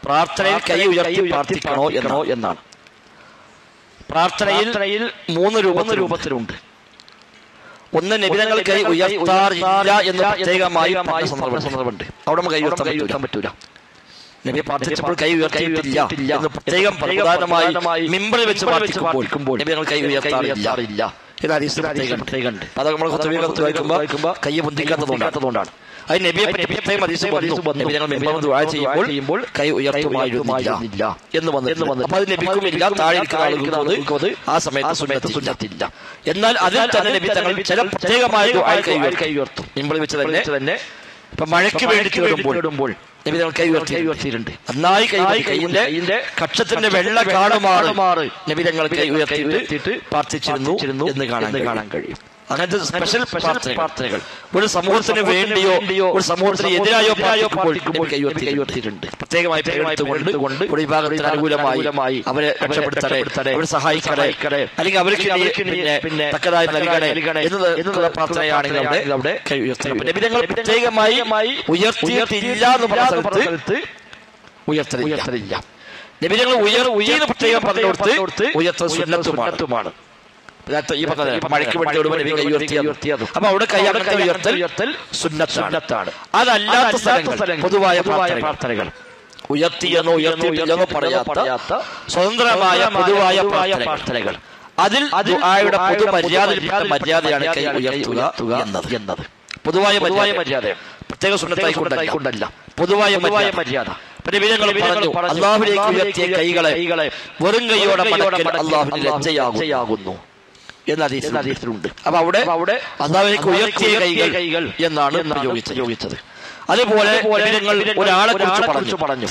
പ്രാർത്ഥനയിൽ കൈ ഉയർത്തി പ്രാർത്ഥിക്കണോ എന്നോ എന്നാണ് പ്രാർത്ഥനയിൽ മൂന്ന് രൂപ രൂപത്തിലുണ്ട് ഒന്ന് നിബിധങ്ങൾ കൈ ഉയർത്താറില്ല എന്ന് പ്രത്യേകമായി പറഞ്ഞ സന്ദർഭം സന്ദർഭമുണ്ട് അവിടെ നമുക്ക് കൈ ഉയർത്താൻ പറ്റൂല പറ്റൂല നബി പ്രാർത്ഥിച്ചപ്പോൾ കൈ ഉയർത്തിയിട്ടില്ല എന്ന് പ്രത്യേകം പ്രധാനമായി മിമ്പറിൽ വെച്ച് പ്രാർത്ഥിക്കുമ്പോൾ നബി ഞങ്ങൾ കൈ ഉയർത്താറില്ല ഇത് ഹദീസിൽ പ്രത്യേകം പ്രത്യേകമുണ്ട് അത് നമ്മൾ കത്ത് വായിക്കുമ്പോൾ കൈ പൊന്തിക്കാത്തതുകൊണ്ടാണ് അത് നബിയെ പറ്റി പ്രത്യേകം ഹദീസ് വന്നു നബി ഞങ്ങൾ മിമ്പറിൽ ദുആ ചെയ്യുമ്പോൾ കൈ ഉയർത്തുമായിരുന്നില്ല എന്ന് വന്നു എന്ന് വന്നു അപ്പൊ അത് നബിക്കും ഇല്ല താഴെ ഇരിക്കുന്ന ആളുകൾക്കും അത് ആ സമയത്ത് സുന്നത്ത് സുന്നത്തില്ല എന്നാൽ അതിൽ തന്നെ നബി തങ്ങൾ ചില പ്രത്യേകമായ ദുആ കൈ കൈ ഉയർത്തും മിമ്പറിൽ വെച്ച് തന്നെ തന്നെ ഇപ്പൊ മഴയ്ക്ക് വേണ്ടി തേടുമ്പോൾ നബി തങ്ങൾ കൈ ഉയർത്തി ഉയർത്തിയിട്ടുണ്ട് നന്നായി കൈ കൈയിന്റെ കൈയിന്റെ കക്ഷത്തിന്റെ വെള്ള കാണുമാറ് നബി തങ്ങൾ കൈ ഉയർത്തിയിട്ട് പ്രാർത്ഥിച്ചിരുന്നു എന്ന് കാണാൻ കാണാൻ കഴിയും അങ്ങനത്തെ സ്പെഷ്യൽ പ്രാർത്ഥനകൾ ഒരു സമൂഹത്തിന് വേണ്ടിയോ ഒരു സമൂഹത്തിന് എതിരായോ പ്രാർത്ഥിക്കുമ്പോൾ കൈ ഉയർത്തി കൈ ഉയർത്തിയിട്ടുണ്ട് പ്രത്യേകമായി പ്രകടിത്തുകൊണ്ട് കൊണ്ട് ഒരു വിഭാഗത്തിന് അനുകൂലമായി അവരെ രക്ഷപ്പെടുത്തണേ അവരെ സഹായിക്കണേ അല്ലെങ്കിൽ അവർക്ക് പിന്നെ തക്കതായി നൽകണേ എന്നുള്ള പ്രാർത്ഥനയാണെങ്കിൽ അവിടെ അവിടെ കൈ ഉയർത്തണം നബിതങ്ങൾ പ്രത്യേകമായി ഉയർത്തിയിട്ടില്ല എന്ന് പറഞ്ഞ സ്ഥലത്ത് ഉയർത്തലില്ല നബിതങ്ങൾ ഉയർ ഉയർന്ന് പ്രത്യേകം പറഞ്ഞു കൊടുത്ത് ഉയർത്ത സുന്നത്തുമാണ് ഈ പറഞ്ഞത് മഴയ്ക്ക് വേണ്ടി ഒരു നബി കൈ ഉയർത്തിയത് അപ്പൊ അവിടെ കൈ കൈ ഉയർത്തൽ ഉയർത്തൽ സുന്നത്താണ് അതല്ലാത്ത സ്ഥലങ്ങൾ പൊതുവായ പ്രാർത്ഥനകൾ ഉയർത്തിയെന്നോ ഉയർത്തിയില്ലെന്നോ പറയാത്ത സ്വതന്ത്രമായ പൊതുവായ പ്രാർത്ഥനകൾ അതിൽ ദുആയുടെ പൊതു മര്യാദയിൽപ്പെട്ട മര്യാദയാണ് കൈ ഉയർത്തുക എന്നത് എന്നത് പൊതുവായ പൊതുവായ മര്യാദ പ്രത്യേക സുന്നത്തായി കൊണ്ടല്ല പൊതുവായ പൊതുവായ മര്യാദ പിന്നെ വിധങ്ങൾ പറഞ്ഞു അള്ളാഹുലേക്ക് ഉയർത്തിയ കൈകളെ വെറും കൈയോടെ മടക്കൽ അള്ളാഹുവിന് ലജ്ജയാകുന്നു എന്ന ഹദീസിലുണ്ട് അപ്പൊ അവിടെ അവിടെ അള്ളാഹുലേക്ക് ഉയർത്തിയ കൈകൾ കൈകൾ എന്നാണ് പ്രയോഗിച്ചത് അതുപോലെ നിങ്ങൾ ഒരാളെ കുറിച്ച് പറഞ്ഞു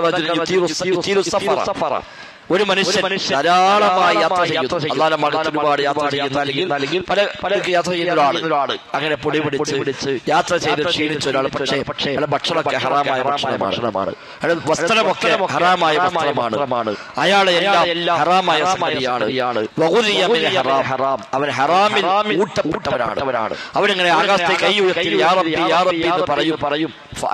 പറഞ്ഞു ഒരു മനുഷ്യൻ ധാരാളമായി യാത്ര ചെയ്യുന്നു അള്ളാഹുടെ മകത്ത് ഒരുപാട് യാത്ര ചെയ്യുന്ന അല്ലെങ്കിൽ പല പല യാത്ര ചെയ്യുന്ന ഒരാള് അങ്ങനെ പൊടി പിടിച്ച് പിടിച്ച് യാത്ര ചെയ്ത് ക്ഷീണിച്ച ഒരാൾ പക്ഷേ പക്ഷേ അയാളുടെ ഭക്ഷണമൊക്കെ ഹറാമായ ഭക്ഷണമാണ് അയാളുടെ വസ്ത്രമൊക്കെ ഹറാമായ വസ്ത്രമാണ് അയാളെ എല്ലാം ഹറാമായ സംഗതിയാണ് ഹറാം അവൻ ഹറാമിൽ ഊട്ടപ്പെട്ടവരാണ് അവരാണ് അവനിങ്ങനെ ആകാശത്തെ കൈ ഉയർത്തി യാറബി യാറബി എന്ന് പറയും പറയും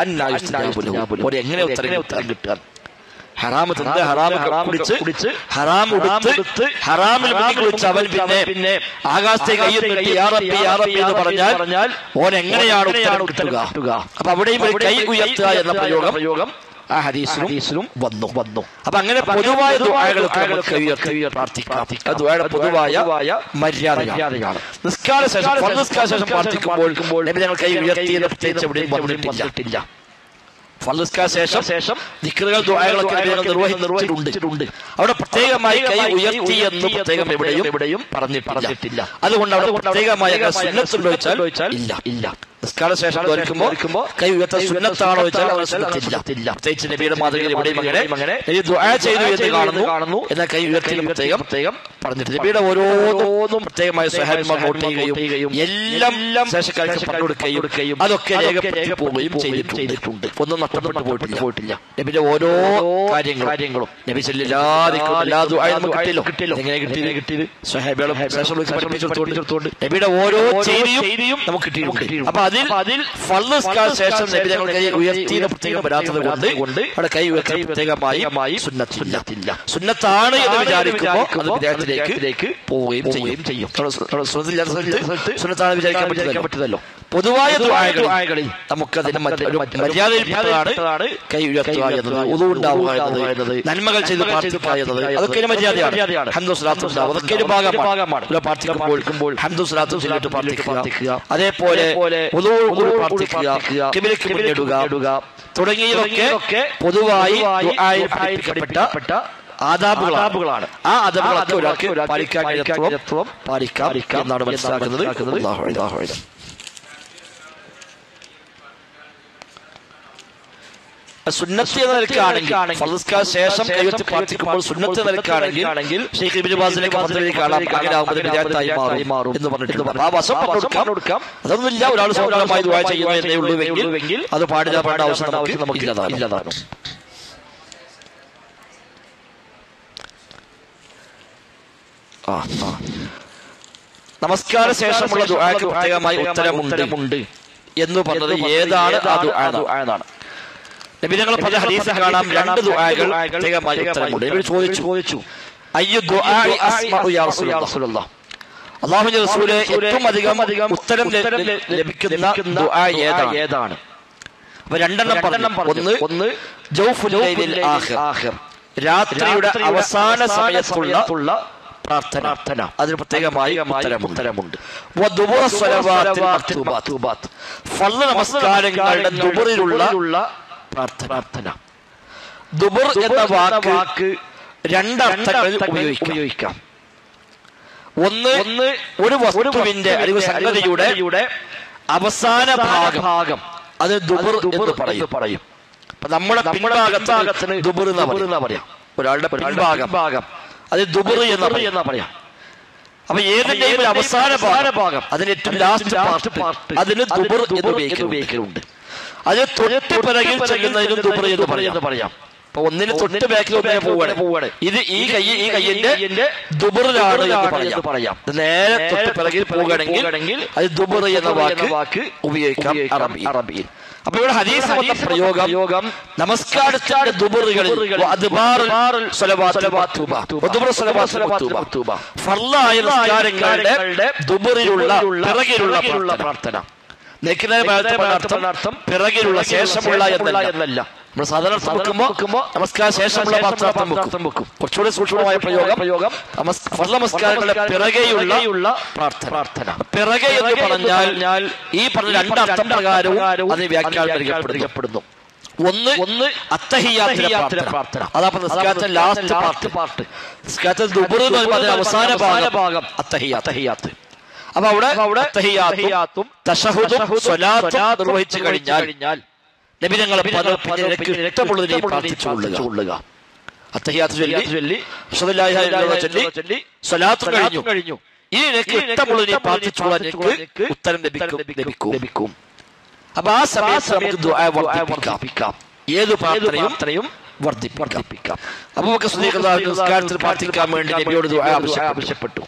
എങ്ങനെ ഉത്തരം ഉത്തരം കിട്ടുക ഹറാമ് തിന്ന് ഹറാമ് കുടിച്ച് കുടിച്ച് ഹറാം ഉടുത്ത് ഹറാമിൽ മുങ്ങി കുളിച്ച് അവൻ പിന്നെ പിന്നെ ആകാശത്തെ കയ്യിൽ നീട്ടി യാറപ്പി യാറപ്പി എന്ന് പറഞ്ഞാൽ പറഞ്ഞാൽ ഓൻ എങ്ങനെയാണ് ഉത്തരം കിട്ടുക അപ്പൊ അവിടെയും ഒരു കൈ ഉയർത്തുക എന്ന പ്രയോഗം പ്രയോഗം ആ ഹദീസിലും ഹദീസിലും വന്നു വന്നു അപ്പൊ അങ്ങനെ പൊതുവായ ദുആകളൊക്കെ ഉയർത്തി പ്രാർത്ഥിക്കാം അത് ദുആയുടെ പൊതുവായ മര്യാദയാണ് നിസ്കാര ശേഷം നിസ്കാര ശേഷം പ്രാർത്ഥിക്കുമ്പോൾ നബി ഞങ്ങൾ കൈ ഉയർത്തി പ്രത്യേകിച്ച് എവിടെയും വന്നിട്ടില്ല ഫലസ്കാ ശേഷം ശേഷം ദിക്കറുകൾ ദുആകളൊക്കെ നിർവഹിച്ചിട്ടുണ്ട് അവിടെ പ്രത്യേകമായി കൈ ഉയർത്തി എന്ന് പ്രത്യേകം എവിടെയും എവിടെയും പറഞ്ഞിട്ടില്ല അതുകൊണ്ട് അവിടെ പ്രത്യേകമായ സുന്നത്തുണ്ടോ ചോദിച്ചാൽ ഇല്ല ഇല്ല നിസ്കാര ശേഷം ധരിക്കുമ്പോ കൈ ഉയർത്ത സുന്നത്താണോ ചോദിച്ചാൽ അവിടെ സുന്നത്തില്ല പ്രത്യേകിച്ച് നബിയുടെ മാതൃകയിൽ എവിടെയും അങ്ങനെ അങ്ങനെ ദുആ ചെയ്തു എന്ന് കാണുന്നു കാണുന്നു എന്നാൽ കൈ ഉയർത്തി പ്രത്യേകം പ്രത്യേകം പറഞ്ഞിട്ട് നബിയുടെ ഓരോന്നും പ്രത്യേകമായ സ്വഹാബിമാർ നോട്ട് ചെയ്യുകയും എല്ലാം ശേഷക്കാർക്ക് പറഞ്ഞു കൊടുക്കുകയും അതൊക്കെ രേഖപ്പെടുത്തി പോവുകയും ചെയ്തിട്ടുണ്ട് ഒന്നും നഷ്ടപ്പെട്ടു പോയിട്ടില്ല പോയിട്ടില്ല നബിയുടെ ഓരോ കാര്യങ്ങളും കാര്യങ്ങളും നബി കിട്ടിയല്ലോ കിട്ടിയല്ലോ എങ്ങനെ കിട്ടിയത് കിട്ടിയത് സ്വഹാബികളും പഠിപ്പിച്ചെടുത്തോണ്ട് നബിയുടെ ഓരോ ചെയ്തിയും നമുക്ക് കിട്ടിയിട്ടുണ്ട് അപ്പൊ അതിൽ അതിൽ ഫള്ളുസ്കാർ ശേഷം നബി ഞങ്ങൾ കൈ ഉയർത്തി പ്രത്യേകം വരാത്തത് കൊണ്ട് കൊണ്ട് അവിടെ കൈ ഉയർത്തി പ്രത്യേകമായി സുന്നത്തില്ല സുന്നത്താണ് എന്ന് വിചാരിക്കുമ്പോൾ അത് വിദേഹത്തിലേക്ക് പോവുകയും ചെയ്യും ചെയ്യും സുന്നത്താണ് വിചാരിക്കാൻ പറ്റുന്നല്ലോ പൊതുവായ ദുആകളിൽ നമുക്കതിന് മര്യാദയിൽപ്പെട്ടതാണ് കൈ ഉയർത്തുക എന്നത് ഉതു ഉണ്ടാവുക എന്നത് നന്മകൾ ചെയ്ത് പ്രാർത്ഥിക്കുക എന്നത് അതൊക്കെ ഒരു മര്യാദയാണ് ഹംദു സ്വലാത്തും അതൊക്കെ ഒരു ഭാഗമാണ് പ്രാർത്ഥിക്കുമ്പോൾ ഹംദു സ്വലാത്തും ചൊല്ലിട്ട് പ്രാർത്ഥിക്കുക അതേപോലെ പ്രാർത്ഥിക്കുക കിബിലേക്ക് മുന്നിടുക തുടങ്ങിയതൊക്കെ പൊതുവായി പഠിപ്പിക്കപ്പെട്ട ആദാബുകളാണ് ആ ആദാബുകളൊക്കെ ഒരാൾക്ക് പാലിക്കാൻ കഴിയത്തോളം പാലിക്കാം എന്നാണ് മനസ്സിലാക്കുന്നത് സുന്നത്ത് എന്ന നിലക്കാണെങ്കിൽ ഫലസ്കാർ ശേഷം കൈവച്ച് പ്രാർത്ഥിക്കുമ്പോൾ സുന്നത്ത് നിലക്കാണെങ്കിൽ ഷെയ്ഖ് ഇബിൻ ബാസിലേക്ക് പദ്ധതി കാണാം അങ്ങനെ ആകുമ്പോൾ വിദ്യാർത്ഥിയായി മാറും എന്ന് പറഞ്ഞിട്ട് ആ വശം പറഞ്ഞു കൊടുക്കാം അതൊന്നുമില്ല ഒരാൾ സ്വന്തമായി ദുആ ചെയ്യുന്നു എന്നേ ഉള്ളൂവെങ്കിൽ അത് പാടില്ല പാടേണ്ട ആവശ്യം നമുക്ക് ഇല്ലതാണ് ആ ആ നമസ്കാര ശേഷമുള്ള ദുആക്ക് പ്രത്യേകമായി ഉത്തരമുണ്ട് എന്ന് പറഞ്ഞത് ഏതാണ് ആ ദുആ എന്നാണ് നബിതങ്ങൾ പല ഹദീസിൽ കാണാം രണ്ട് ദുആകൾ പ്രത്യേകമായി ഉത്തരമുണ്ട് ഇവർ ചോദിച്ചു ചോദിച്ചു അയ്യു ദുആഇ അസ്മഉ യാ റസൂലല്ലാഹ് അള്ളാഹുവിന്റെ റസൂലെ ഏറ്റവും അധികം അധികം ഉത്തരം ല- ല- ലഭിക്കുന്ന ദുആ ഏതാണ് ഏതാണ് അപ്പൊ രണ്ടെണ്ണം പറഞ്ഞു ഒന്ന് ഒന്ന് ജൗഫുൽ ലൈലിൽ ആഖിർ രാത്രിയുടെ അവസാന സമയത്തുള്ള പ്രാർത്ഥന പ്രാർത്ഥന അതിന് പ്രത്യേകമായി ഉത്തരമുണ്ട് ഉത്തരമുണ്ട് വദുബുറ സ്വലവാത്തിൽ മക്തൂബാത്ത്. ഫർള് നമസ്കാരങ്ങളുടെ ദുബറിലുള്ള പ്രാർത്ഥന പ്രാർത്ഥന ദുബർ എന്ന വാക്ക് രണ്ടർത്ഥങ്ങളിൽ ഉപയോഗിക്കാം ഒന്ന് ഒന്ന് ഒരു വസ്തുവിന്റെ അല്ലെങ്കിൽ സംഗതിയുടെ അവസാന ഭാഗം അത് ദുബർ എന്ന് പറയും പറയും അപ്പൊ നമ്മുടെ പിൻഭാഗത്തിന് ദുബർ എന്ന് പറയാം ഒരാളുടെ പിൻഭാഗം ഭാഗം അത് ദുബർ എന്ന് പറയാം അപ്പൊ ഏതിന്റെയും ഒരു അവസാന ഭാഗം അതിന് ഏറ്റവും ലാസ്റ്റ് പാർട്ട് അതിന് ദുബർ എന്ന് ഉപയോഗിക്കലുണ്ട് അത് തൊട്ട് പിറകിൽ ചെല്ലുന്നതിനും ദുബർ എന്ന് പറയാം അപ്പൊ ഒന്നിന് തൊട്ട് ബാക്കിൽ ഒന്നിനെ പോവാണ് ഇത് ഈ കൈ ഈ കയ്യിന്റെ ദുബറിലാണ് എന്ന് പറയാം ഇത് നേരെ തൊട്ട് പിറകിൽ പോവുകയാണെങ്കിൽ അത് ദുബർ എന്ന വാക്ക് ഉപയോഗിക്കാം അറബി അറബിയിൽ അപ്പൊ ഇവിടെ ഹദീസ് വന്ന പ്രയോഗം യോഗം നമസ്കാരത്തിന്റെ ദുബറുകളിൽ വഅദ്ബാറുൽ സ്വലവാത്ത് വത്തുബ. വദുബർ സ്വലവാത്ത് വത്തുബ. ഫർളായ നമസ്കാരങ്ങളുടെ ദുബറിലുള്ള പിറകിലുള്ള പ്രാർത്ഥന നെക്കിന്റെ അർത്ഥം പിറകിലുള്ള ശേഷമുള്ള എന്നല്ല നമ്മൾ സാധാരണ അർത്ഥം വെക്കുമ്പോ നമസ്കാര ശേഷമുള്ള അർത്ഥം വെക്കും കുറച്ചുകൂടി സൂക്ഷ്മമായ പ്രയോഗം പ്രയോഗം നമസ്കാരങ്ങളുടെ പിറകെയുള്ള പ്രാർത്ഥന പ്രാർത്ഥന പിറകെ എന്ന് പറഞ്ഞാൽ ഈ പറഞ്ഞ രണ്ടർത്ഥം പ്രകാരവും അതിന് വ്യാഖ്യാനിക്കപ്പെടുന്നു ഒന്ന് ഒന്ന് അത്തഹിയാത്തിലെ പ്രാർത്ഥന അതാ നിസ്കാരത്തിന്റെ ലാസ്റ്റ് പാർട്ട് പാർട്ട് നിസ്കാരത്തിൽ ദുബർ എന്ന് പറയുമ്പോൾ അതിന്റെ അവസാന ഭാഗം അത്തഹിയ അത്തഹിയാത്ത് അപ്പൊ അവിടെ അവിടെ തഹിയാത്തും തശഹുദും സ്വലാത്തും നിർവഹിച്ചു കഴിഞ്ഞാൽ നബി ഞങ്ങളെ ഇഷ്ടമുള്ളതിനെ പ്രാർത്ഥിച്ചു കൊള്ളുക അത്തഹിയാത്ത് ചൊല്ലി അഷ്ഹദുല്ലാഹി ഇലാഹ ഇല്ലല്ലാഹ് ചൊല്ലി സ്വലാത്തും കഴിഞ്ഞു കഴിഞ്ഞു ഇനി നിനക്ക് ഇഷ്ടമുള്ളതിനെ പ്രാർത്ഥിച്ചുള്ള നിനക്ക് ഉത്തരം ലഭിക്കും ലഭിക്കും ലഭിക്കും അപ്പൊ ആ സമയത്ത് നമുക്ക് ദുആ വർദ്ധിപ്പിക്കാം ഏത് പ്രാർത്ഥനയും വർദ്ധിപ്പിക്കാം അപ്പൊ നമുക്ക് സ്ത്രീകൾ നിസ്കാരത്തിൽ പ്രാർത്ഥിക്കാൻ വേണ്ടി നബിയോട് ദുആ ആവശ്യപ്പെട്ടു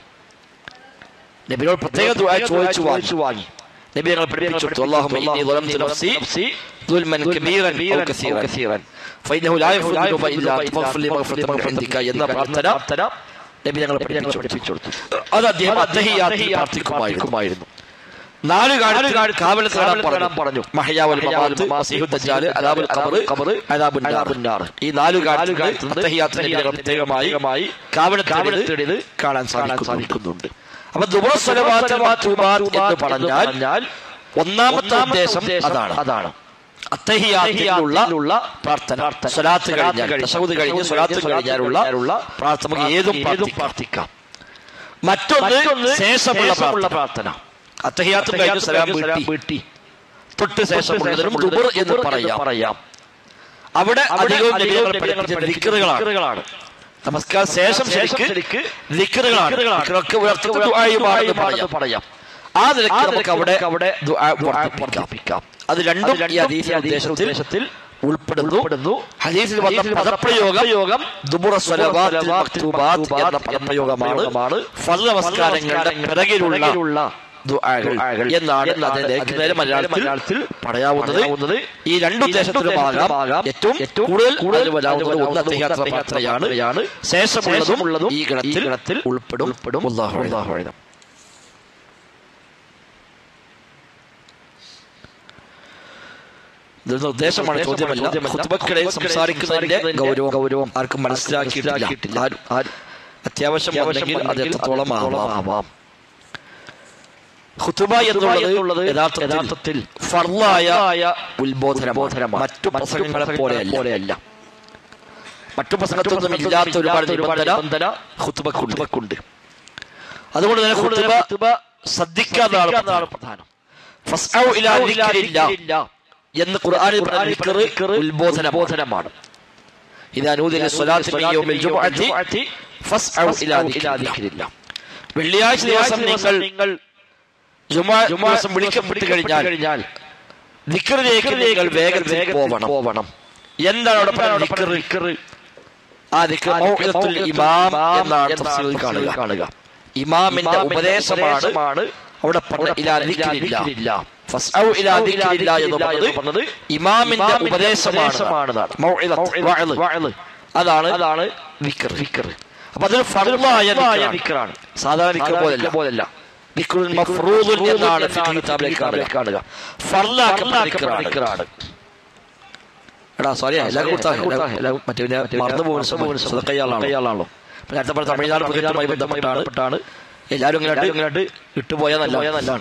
നബിയോട് പ്രത്യേക ദുആ ചോദിച്ചു വാങ്ങിച്ചു വാങ്ങി നബി ഞങ്ങൾ പഠിപ്പിച്ചു കൊടുത്തു അല്ലാഹുമ്മ ഇന്നി ളലംതു നഫ്സി ظلما كبيرا او كثيرا كثيرا فانه لا يغفر الذنوب الا انت فاغفر لي مغفرة من عندك എന്ന പ്രാർത്ഥന നബി ഞങ്ങൾ പഠിപ്പിച്ചു കൊടുത്തു അത് അദ്ദേഹം അത്തഹിയാത്തിൽ പ്രാർത്ഥിക്കുമായിരുന്നു നാല് കാലത്ത് കാവൽ തേടാൻ പറഞ്ഞു മഹയാവൽ ദജ്ജാൽ അദാബുൽ ഖബർ ഖബർ അദാബുൻ നാർ ഈ നാല് കാലത്ത് അത്തഹിയാത്തിന് ഞങ്ങൾ പ്രത്യേകമായി കാവൽ തേടിയത് കാണാൻ സാധിക്കുന്നുണ്ട് അപ്പൊ ദുബറസ്വലവാത്ത് എന്ന് പറഞ്ഞാൽ ഒന്നാമത്തെ ഉദ്ദേശം അതാണ് അതാണ് അത്തഹിയാത്തിലുള്ള പ്രാർത്ഥന സ്വലാത്ത് കഴിഞ്ഞാൽ തശഹുദ് കഴിഞ്ഞ് സ്വലാത്ത് കഴിഞ്ഞാലുള്ള പ്രാർത്ഥന നമുക്ക് ഏതും ഏതും പ്രാർത്ഥിക്കാം മറ്റൊന്ന് ശേഷമുള്ള പ്രാർത്ഥന അത്തഹിയാത്ത് കഴിഞ്ഞ് സലാം വീട്ടി തൊട്ട് ശേഷമുള്ളതിനും ദുബർ എന്ന് പറയാം പറയാം അവിടെ അധികവും നബികൾ പഠിപ്പിച്ച ദിക്റുകളാണ് നമസ്കാരം ശേഷം ശരിക്ക് ദിക്റുകളാണ് ദിക്റൊക്കെ ഉയർത്തുന്ന ദുആയുമാണെന്ന് പറയാം ആ നിലയ്ക്ക് നമുക്ക് അവിടെ അവിടെ ദുആ വർദ്ധിപ്പിക്കാം അത് രണ്ടും ഈ ഹദീസിന്റെ ഉദ്ദേശത്തിൽ ഉൾപ്പെടുന്നു ഹദീസിൽ വന്ന പദപ്രയോഗം ദുബുറ സ്വലവാത്ത് മക്തൂബാത്ത് എന്ന പദപ്രയോഗമാണ് ഫർദ് നമസ്കാരങ്ങളുടെ പിറകിലുള്ള ദുആകൾ എന്നാണ് അതിന്റെ നേരെ മലയാളത്തിൽ പറയാവുന്നത് ഈ രണ്ട് ഉദ്ദേശത്തിലുമാകാം ഏറ്റവും കൂടുതൽ കൂടുതൽ വരാവുന്നത് ഒന്ന് അദ്ദേഹത്തെ പ്രാർത്ഥനയാണ് ശേഷമുള്ളതും ഈ ഗണത്തിൽ ഉൾപ്പെടും ഉൾപ്പെടും അല്ലാഹു അല്ലാഹു ഇതൊരു ഉദ്ദേശമാണ് ചോദ്യമല്ല ഖുത്ബക്കിടയിൽ സംസാരിക്കുന്നതിന്റെ ഗൗരവം ഗൗരവം ആർക്കും മനസ്സിലാക്കിയിട്ടില്ല ആരും ആരും അത്യാവശ്യം ഉണ്ടെങ്കിൽ അത് എത്രത്തോളം ആവാം ഖുതുബ എന്നുള്ളത് യഥാർത്ഥത്തിൽ ഫർലായ ഉത്ബോധനമാണ് മറ്റു പ്രസംഗങ്ങളെ പോലെയല്ല മറ്റു പ്രസംഗത്തൊന്നും ഇല്ലാത്ത ഒരുപാട് നിബന്ധന ഖുതുബക്കുണ്ട് അതുകൊണ്ട് തന്നെ ഖുതുബ ശ്രദ്ധിക്കാതാണ് പ്രധാനം ഫസ്ഔ ഇലാ ദിക്രില്ലാ എന്ന് ഖുർആനിൽ പറഞ്ഞ ദിക്ർ ഉത്ബോധന ബോധനമാണ് ഇത് അനൂദിലെ സ്വലാത്ത് യൗമിൽ ജുമുഅത്തി ഫസ്ഔ ഇലാ ദിക്രില്ലാ വെള്ളിയാഴ്ച ദിവസം നിങ്ങൾ നിങ്ങൾ ജുമാ ദിവസം വിളിക്കപ്പെട്ട് കഴിഞ്ഞാൽ ദിക്റിലേക്ക് നിങ്ങൾ വേഗത്തിൽ പോവണം പോവണം എന്താണ് അവിടെ പറയുന്നത് ദിക്ർ ആ ദിക്ർ മൗഇദത്തുൽ ഇമാം എന്നാണ് തഫ്സീറിൽ കാണുക കാണുക ഇമാമിന്റെ ഉപദേശമാണ് അവിടെ പറഞ്ഞ ഇലാ ദിക്രില്ല ഫസ്ഔ ഇലാ ദിക്രില്ലാ എന്ന് പറഞ്ഞത് ഇമാമിന്റെ ഉപദേശമാണ് മൗഇദത്ത്, വഅദ്. അതാണ് അതാണ് വിക്ർ വിക്ർ അപ്പൊ അതൊരു ഫർളായ വിക്റാണ് സാധാരണ വിക്ർ പോലല്ല പോലല്ല വിക്റുൽ മഫ്റൂദുൻ എന്നാണ് ഫിഖ് കിതാബിലേക്ക് കാണുക ഫർളാക്കപ്പെട്ട വിക്റാണ് എടാ സോറി എല്ലാവരും കൊടുത്താ എല്ലാവരും മറ്റേ പിന്നെ മറന്നു പോകുന്ന സദക്കയ്യാളാണല്ലോ ഇപ്പൊ നേരത്തെ പറഞ്ഞ തമിഴ്നാട് പ്രദേശവുമായി ബന്ധപ്പെട്ടാണ് എല്ലാവരും ഇങ്ങനെ ഇങ്ങനെ ഇട്ടുപോയ നല്ല നല്ലതാണ്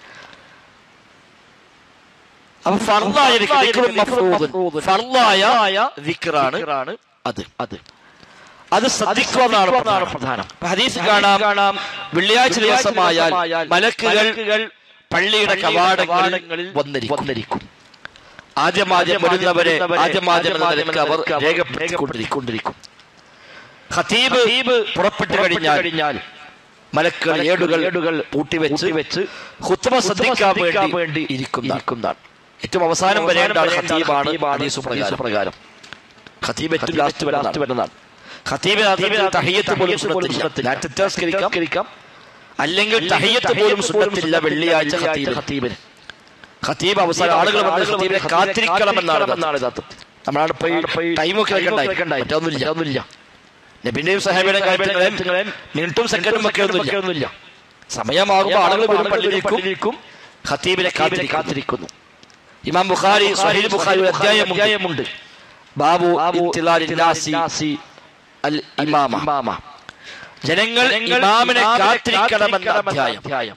അപ്പൊ ഫർദായ ദിക്റും മഫ്റൂദുൻ. ഫർദായ ദിക്റാണ് അത് അത് അത് ശ്രദ്ധിക്കുക എന്നാണ് പ്രധാനം ഇപ്പൊ ഹദീസ് കാണാം കാണാം വെള്ളിയാഴ്ച ദിവസമായാൽ മലക്കുകൾ പള്ളിയുടെ കവാടങ്ങളിൽ വന്നിരിക്കും ആദ്യമാദ്യം വരുന്നവരെ ആദ്യമാദ്യം എന്ന നിലയ്ക്ക് അവർ രേഖപ്പെടുത്തിക്കൊണ്ടിരിക്കും ഖതീബ് പുറപ്പെട്ടു കഴിഞ്ഞാൽ മലക്കുകൾ ഏടുകൾ ഏടുകൾ പൂട്ടിവെച്ച് വെച്ച് ഹുത്തുമ ശ്രദ്ധിക്കാൻ വേണ്ടി ഇരിക്കുന്നതാണ് ഏറ്റവും അവസാനം വരേണ്ടാണ് ഖതീബാണ് ഹദീസ് പ്രകാരം പ്രകാരം ഖതീബ് ഏറ്റവും ലാസ്റ്റ് ലാസ്റ്റ് വരുന്നതാണ് ഖതീബ് തഹിയത്ത് പോലും സുന്നത്തില്ല തെറ്റാസ്കരിക്കാം അല്ലെങ്കിൽ തഹിയത്ത് പോലും സുന്നത്തില്ല വെള്ളിയാഴ്ച ഖതീബ് ഖതീബിന് ഖതീബ് അവസാനം ആളുകൾ വന്ന് ഖതീബിനെ കാത്തിരിക്കണമെന്നാണ് എന്നാണ് യഥാർത്ഥം നമ്മളാണ് പോയി ടൈമൊക്കെ വെക്കണ്ടായി മറ്റൊന്നുമില്ല ഒന്നുമില്ല നബിന്റെയും സഹാബിയുടെയും കാര്യങ്ങളെ മിനിറ്റും സെക്കൻഡും ഒക്കെ ഒന്നുമില്ല സമയമാകുമ്പോൾ ആളുകൾ വരും പള്ളിയിലേക്കും ഖതീബിനെ കാത്തിരി കാത്തിരിക്കുന്നു ഇമാം ബുഖാരി സഹീൽ ബുഖാരി ഒരു അധ്യായം അധ്യായമുണ്ട് ബാബു ഇബ്തിലാലിൻ നാസി അൽ ഇമാമ ജനങ്ങൾ ഇമാമിനെ കാത്തിരിക്കണമെന്ന അധ്യായം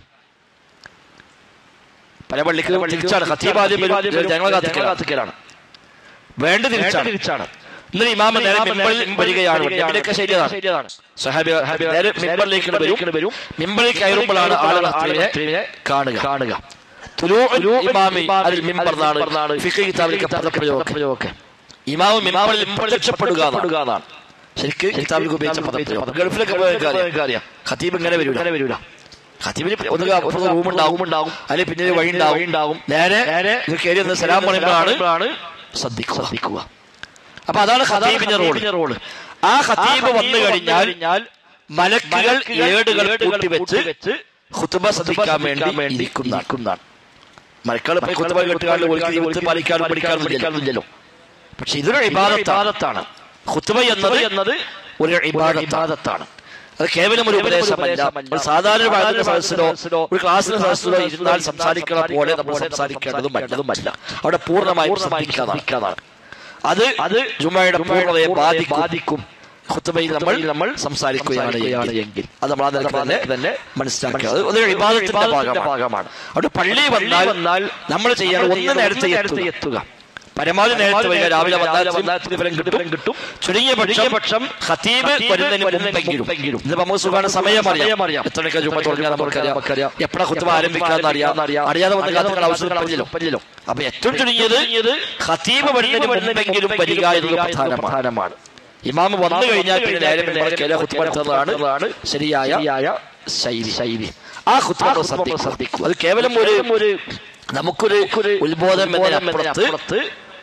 പല പള്ളിക്കും തിരിച്ചാണ് ഖത്തീബ് ആദ്യം വരും ജനങ്ങളെ കാത്തിക്കലാണ് വേണ്ട തിരിച്ചാണ് ഇന്നലെ ഇമാമ നേരെ മിമ്പറിൽ വരികയാണ് നബിയുടെയൊക്കെ ശൈലിയാണ് സഹാബി നേരെ മിമ്പറിലേക്ക് വരും വരും മിമ്പറിൽ കയറുമ്പോഴാണ് ആളുകൾ ഖത്തീബിനെ കാണുക കാണുക ഇമാമി അതിൽ മിമ്പർ എന്നാണ് ഫിഖ് കിതാബിലേക്ക് പദപ്രയോഗമൊക്കെ ഇമാമ് മിമ്പറിൽ പ്രത്യക്ഷപ്പെടുക എന്നാണ് ശരിക്ക് കിതാബിലേക്ക് ഉപയോഗിച്ച പദപ്രയോഗം ഗൾഫിലൊക്കെ പോയ ഖത്തീബ് ഇങ്ങനെ വരൂല ഇങ്ങനെ വരൂല ഖത്തീബിന് ഒന്ന് റൂം ഉണ്ടാവും ഉണ്ടാവും അല്ലെങ്കിൽ പിന്നെ വഴി ഉണ്ടാവും ഉണ്ടാവും നേരെ നേരെ കയറി ഒന്ന് സലാം പറയുമ്പോഴാണ് ശ്രദ്ധിക്കുക ശ്രദ്ധിക്കുക അപ്പൊ അതാണ് ഖതീബിന്റെ റോള് റോള് ആ ഖതീബ് വന്നു കഴിഞ്ഞാൽ മലക്കുകൾ ഏടുകൾ കൂട്ടി വെച്ച് ഖുതുബ ശ്രദ്ധിക്കാൻ വേണ്ടി ഇരിക്കുന്നതാണ് മലക്കൾ പോയി ഖുതുബ കേട്ടുകാണ്ട് പാലിക്കാനും പഠിക്കാനും പക്ഷെ ഇതൊരു ഇബാദത്താണ് ഖുതുബ എന്നത് എന്നത് ഒരു ഇബാദത്താണ് അത് കേവലം ഒരു ഉപദേശമല്ല ഒരു സാധാരണ പാഠത്തിന്റെ സദസ്സിലോ ഒരു ക്ലാസ്സിലെ സദസ്സിലോ ഇരുന്നാൽ സംസാരിക്കണ പോലെ നമ്മൾ സംസാരിക്കേണ്ടതും മറ്റതുമല്ല അവിടെ പൂർണ്ണമായും ശ്രദ്ധിക്കാതാണ് അത് അത് ജുമയുടെ പൂർണ്ണതയെ ബാധിക്കും ഖുത്തുബയിൽ നമ്മൾ നമ്മൾ സംസാരിക്കുകയാണ് എങ്കിൽ അത് നമ്മൾ ആ നിലക്ക് തന്നെ തന്നെ മനസ്സിലാക്കുക അത് ഒരു വിവാദത്തിന്റെ ഭാഗമാണ് അവിടെ പള്ളി വന്നാൽ വന്നാൽ നമ്മൾ ചെയ്യാൻ ഒന്ന് നേരത്തെ എത്തുക പരമാവധി നേരത്തെ വരിക രാവിലെ വന്നാൽ പ്രതിഫലം കിട്ടും കിട്ടും ചുരുങ്ങിയ പക്ഷം പക്ഷം ഖത്തീബ് വരുന്നതിന് മുമ്പെങ്കിലും ഇത് നമുക്ക് സുഖമാണ് സമയം അറിയാം അറിയാം എത്രയൊക്കെ ജുമ തുടങ്ങിയാൽ നമുക്കറിയാം നമുക്കറിയാം എപ്പോഴാ കുത്തുബ ആരംഭിക്കാന്ന് അറിയാം അറിയാതെ വന്ന് കാത്തുകൾ അവസരം പറ്റില്ലോ പറ്റില്ലോ അപ്പൊ ഏറ്റവും ചുരുങ്ങിയത് ഖത്തീബ് വരുന്നതിന് മുമ്പെങ്കിലും വരിക എന്നത് പ്രധാനമാണ് ഇമാമ് വന്നു കഴിഞ്ഞാൽ പിന്നെ നേരെ പിന്നെ കുത്തുബ എടുത്തതാണ് ശരിയായ ശൈലി ശൈലി ആ കുത്തുബ ശ്രദ്ധിക്കും അത് കേവലം ഒരു ഒരു നമുക്കൊരു ഉത്ബോധം എന്നതിനപ്പുറത്ത്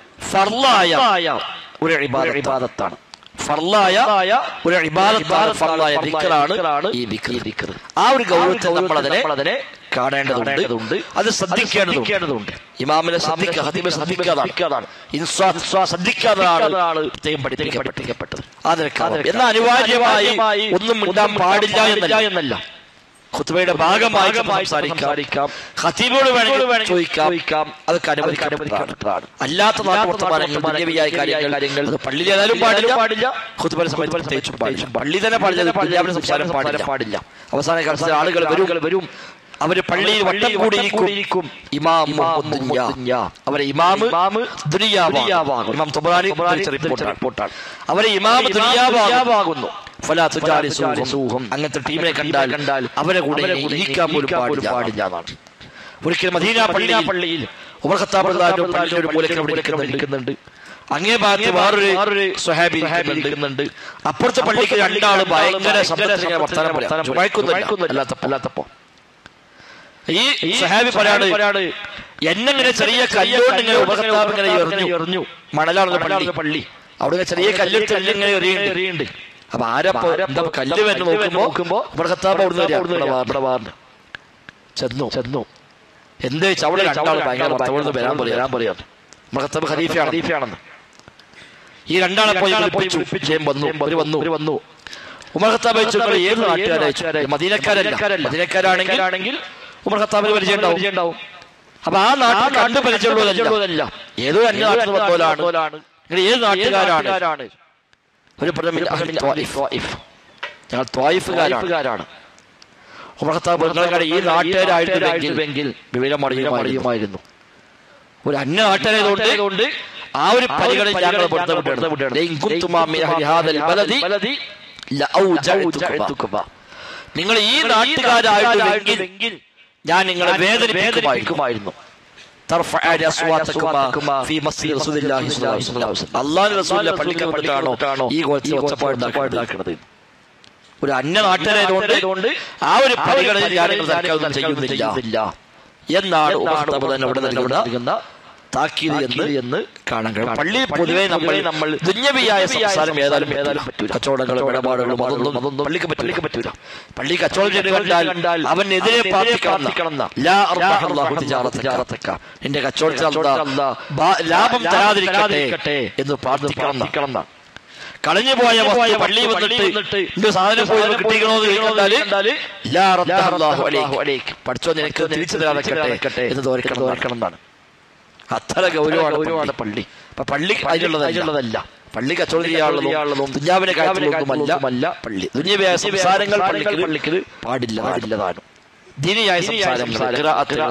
ഫർലായ ഒരു ഇബാദത്താണ് ഫർലായ ഒരു ഇബാദത്താണ് ഫർലായ ദിക്കറാണ് ഈ ദിക്കർ ആ ഒരു ഗൗരവത്തെ നമ്മൾ അതിനെ അതിനെ കാണേണ്ടതുണ്ട് അത് ശ്രദ്ധിക്കേണ്ടതുണ്ട് ഇമാമിനെ ശ്രദ്ധിക്കുക ഹദീബെ ശ്രദ്ധിക്കാതാണ് ഇൻസ്വാ ശ്രദ്ധിക്കാതാണ് പ്രത്യേകം പഠിപ്പിക്കപ്പെട്ടത് ആ നിലക്കാണ് എന്നാൽ അനിവാര്യമായി ഒന്നും മിണ്ടാൻ പാടില്ല എന്നല്ല എന്നല്ല ഖുത്ബയുടെ ഭാഗമായി സംസാരിക്കാം ഖത്തീബോട് വേണമെങ്കിൽ ചോദിക്കാം അതൊക്കെ അനുവദിക്കപ്പെട്ടതാണ് അല്ലാത്ത നാട്ടുവർത്തമാനങ്ങൾ ദുന്യവിയായ കാര്യങ്ങൾ അത് പള്ളിയിൽ ഏതായാലും പാടില്ല പാടില്ല ഖുത്ബയുടെ സമയത്ത് പ്രത്യേകിച്ചും പാടില്ല പള്ളി തന്നെ പാടില്ല പള്ളിയാവിന്റെ സംസാരം പാടില്ല പാടില്ല അവസാന കാലത്ത് ആളുകൾ വരും വരും അവര് പള്ളിയിൽ വട്ടം കൂടിയിരിക്കും ഇമാം അവരെ ഇമാമ് ദുനിയാവാകും ഇമാം തുബറാനി റിപ്പോർട്ടാണ് അവരെ ഇമാം ദുനിയാവാകുന്നു അങ്ങനത്തെ ടീമിനെ കണ്ടാൽ കണ്ടാൽ അവരെ കൂടെ ഇരിക്കാൻ പോലും പാടില്ല എന്നാണ് ഒരിക്കലും മദീന പള്ളി പള്ളിയിൽ ഉമർ ഖത്താബ് പള്ളിയുടെ ഒരു മൂലയ്ക്ക് അവിടെ ഇരിക്കുന്നുണ്ട് അങ്ങേ ഭാഗത്ത് വേറൊരു സ്വഹാബി ഇരിക്കുന്നുണ്ട് അപ്പുറത്തെ പള്ളിക്ക് രണ്ടാള് ഭയങ്കര ശബ്ദത്തിൽ വർത്തമാനം പറയാം അല്ലാത്തപ്പോ ഈ സഹാബി പറയാണ് എന്നെങ്ങനെ ചെറിയ കല്ലുകൊണ്ട് ഇങ്ങനെ ഉപകർത്താവ് ഇങ്ങനെ എറിഞ്ഞു എറിഞ്ഞു മണലാണല്ലോ പള്ളി പള്ളി അവിടെ ചെറിയ കല്ലെടുത്ത് കല്ലിങ്ങനെ എറിയുണ്ട് അപ്പൊ ആരപ്പോ എന്താ കല്ല് വരുന്ന നോക്കുമ്പോ നോക്കുമ്പോ ഉപകർത്താവ് അവിടുന്ന് ചെന്നു ചെന്നു എന്ത് വെച്ചാൽ അവിടെ രണ്ടാൾ ഭയങ്കര ഭർത്താവ് വരാൻ പറയാം വരാൻ പറയാം മഹത്തബ് ഖലീഫയാണ് ഖലീഫയാണെന്ന് ഈ രണ്ടാളെ പോയി വിളിപ്പിച്ചു വിജയം വന്നു അവര് വന്നു അവര് വന്നു ഉമർ ഖത്താബ് അയച്ചു "നിങ്ങൾ ഏത് നാട്ടുകാരെ മദീനക്കാരല്ല മദീനക്കാരാണെങ്കിൽ ഉമർ ഖത്താബിന് പരിചയം ഉണ്ടാവും അപ്പൊ ആ നാട്ടിൽ കണ്ടു പരിചയമുള്ളതല്ല ഏതോ അന്യ നാട്ടിൽ വന്നോലാണ് നിങ്ങൾ ഏത് നാട്ടുകാരാണ് ഒരു പറഞ്ഞു "അഹ്ലി ത്വായിഫ്." ഞങ്ങൾ ത്വായിഫുകാരാണ് ഉമർ ഖത്താബ് നിങ്ങളുടെ ഈ നാട്ടുകാരായിരുന്നുവെങ്കിൽ വിവരം അറിയുമായിരുന്നു ഒരു അന്യ നാട്ടുകാരായതുകൊണ്ട് ആ ഒരു പരിഗണന ഞങ്ങൾ നിങ്ങൾ ഈ നാട്ടുകാരായിരുന്നുവെങ്കിൽ ഞാൻ നിങ്ങളെ വേദനിപ്പിക്കുമായിരുന്നു അള്ളാഹു റസൂലിന്റെ പള്ളിക്കപ്പെട്ടാണോ ഈ കോലത്തിൽ ഒച്ചപ്പാടുണ്ടാക്കുന്നത് ഒരു അന്യ നാട്ടുകാരായതുകൊണ്ട് ആ ഒരു പരിഗണന ഞാൻ നിങ്ങളെ ചെയ്യുന്നില്ല എന്നാണ് ഉപഭോക്താവ് തന്നെ ഇവിടെ നൽകുന്ന താക്കീത് എന്ന് എന്ന് കാണാൻ കഴിയും പള്ളിയിൽ പൊതുവെ നമ്മൾ നമ്മൾ ദുന്യവിയായ സംസാരം ഏതായാലും ഏതായാലും പറ്റൂല കച്ചവടങ്ങളും ഇടപാടുകളും അതൊന്നും അതൊന്നും പള്ളിക്ക് പള്ളിക്ക് പറ്റൂല പള്ളി കച്ചവടം ചെയ്ത് കണ്ടാൽ അവനെതിരെ പ്രാർത്ഥിക്കണം എന്റെ കച്ചവടത്തിൽ ലാഭം തരാതിരിക്കട്ടെ എന്ന് പ്രാർത്ഥിക്കണം കളഞ്ഞു പോയ വസ്തു പള്ളി വന്നിട്ട് എന്റെ സാധനം പോയി കിട്ടിക്കണോ പഠിച്ചോ നിനക്ക് തിരിച്ചു തരാതെ എന്ന് തോരിക്കണം തോരിക്കണം എന്നാണ് അത്ര ഗൗരവമാണ് ഗൗരവമാണ് പള്ളി അപ്പൊ പള്ളി അതിനുള്ളതല്ല പള്ളി കച്ചവടം ചെയ്യാനുള്ളതും ദുഞ്ഞാവിനെ കാര്യത്തിലൊന്നുമല്ല പള്ളി ദുഞ്ഞാവിയായ സംസാരങ്ങൾ പള്ളിക്ക് പാടില്ല പാടില്ലതാണ് ദീനിയായ സംസാരങ്ങൾ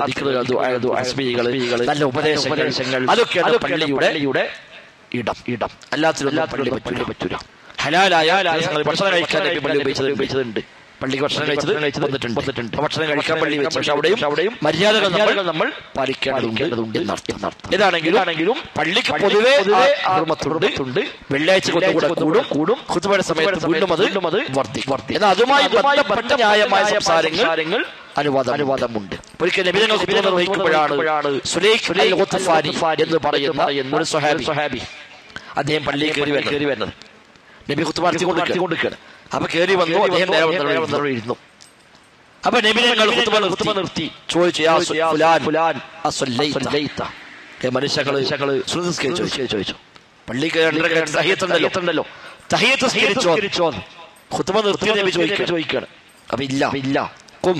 നല്ല ഉപദേശങ്ങൾ അതൊക്കെയാണ് പള്ളിയുടെ ഇടം ഇടം അല്ലാത്തിലൊന്നും പള്ളി പറ്റൂല പറ്റൂല ഹലാലായ ഭക്ഷണം കഴിക്കാൻ പള്ളി ഉപയോഗിച്ചത് ഉപയോഗിച്ചതുണ്ട് പള്ളിക്ക് ഭക്ഷണം കഴിച്ചത് കഴിച്ചത് വന്നിട്ടുണ്ട് വന്നിട്ടുണ്ട് ഭക്ഷണം കഴിക്കാൻ പള്ളി വെച്ചു പക്ഷെ അവിടെയും അവിടെയും മര്യാദകൾ നമ്മൾ നമ്മൾ പാലിക്കേണ്ടതുണ്ട് എന്നർത്ഥം ഇതാണെങ്കിലും ആണെങ്കിലും പള്ളിക്ക് പൊതുവെ ഹർമത്തുണ്ട് വെള്ളിയാഴ്ച കൊണ്ടുകൂടെ കൂടും കൂടും കുത്തുപയുടെ സമയത്ത് വീണ്ടും അത് വീണ്ടും അത് വർദ്ധി വർദ്ധി എന്നാൽ അതുമായി ബന്ധപ്പെട്ട ന്യായമായ സംസാരങ്ങൾ അനുവാദം അനുവാദമുണ്ട് ഒരിക്കൽ നബിതങ്ങൾ കുത്തുബ നിർവഹിക്കുമ്പോഴാണ് സുലൈഖ് അൽ ഗുത്ഫാനി എന്ന് പറയുന്ന ഒരു സ്വഹാബി സ്വഹാബി അദ്ദേഹം പള്ളിയിൽ കയറി കയറി വരുന്നത് നബി കുത്തുബ നടത്തിക്കൊണ്ടിരിക്കുകയാണ് അപ്പൊ കയറി വന്നു അദ്ദേഹം നേരെ വന്നു ഇരുന്നു അപ്പൊ നബി ഞങ്ങൾ കുത്തുബ നിർത്തി ചോദിച്ചു യാ ഫുലാൻ ഫുലാൻ അസ്വല്ലൈത മനുഷ്യകള് സുനിസ്കരിച്ചു ചോദിച്ചു പള്ളി തഹിയത്തുണ്ടല്ലോ തഹിയത്ത് സ്കരിച്ചോ കുത്തുബ നിർത്തി നബി ചോദിക്കുകയാണ് അപ്പൊ ഇല്ല ഇല്ല കും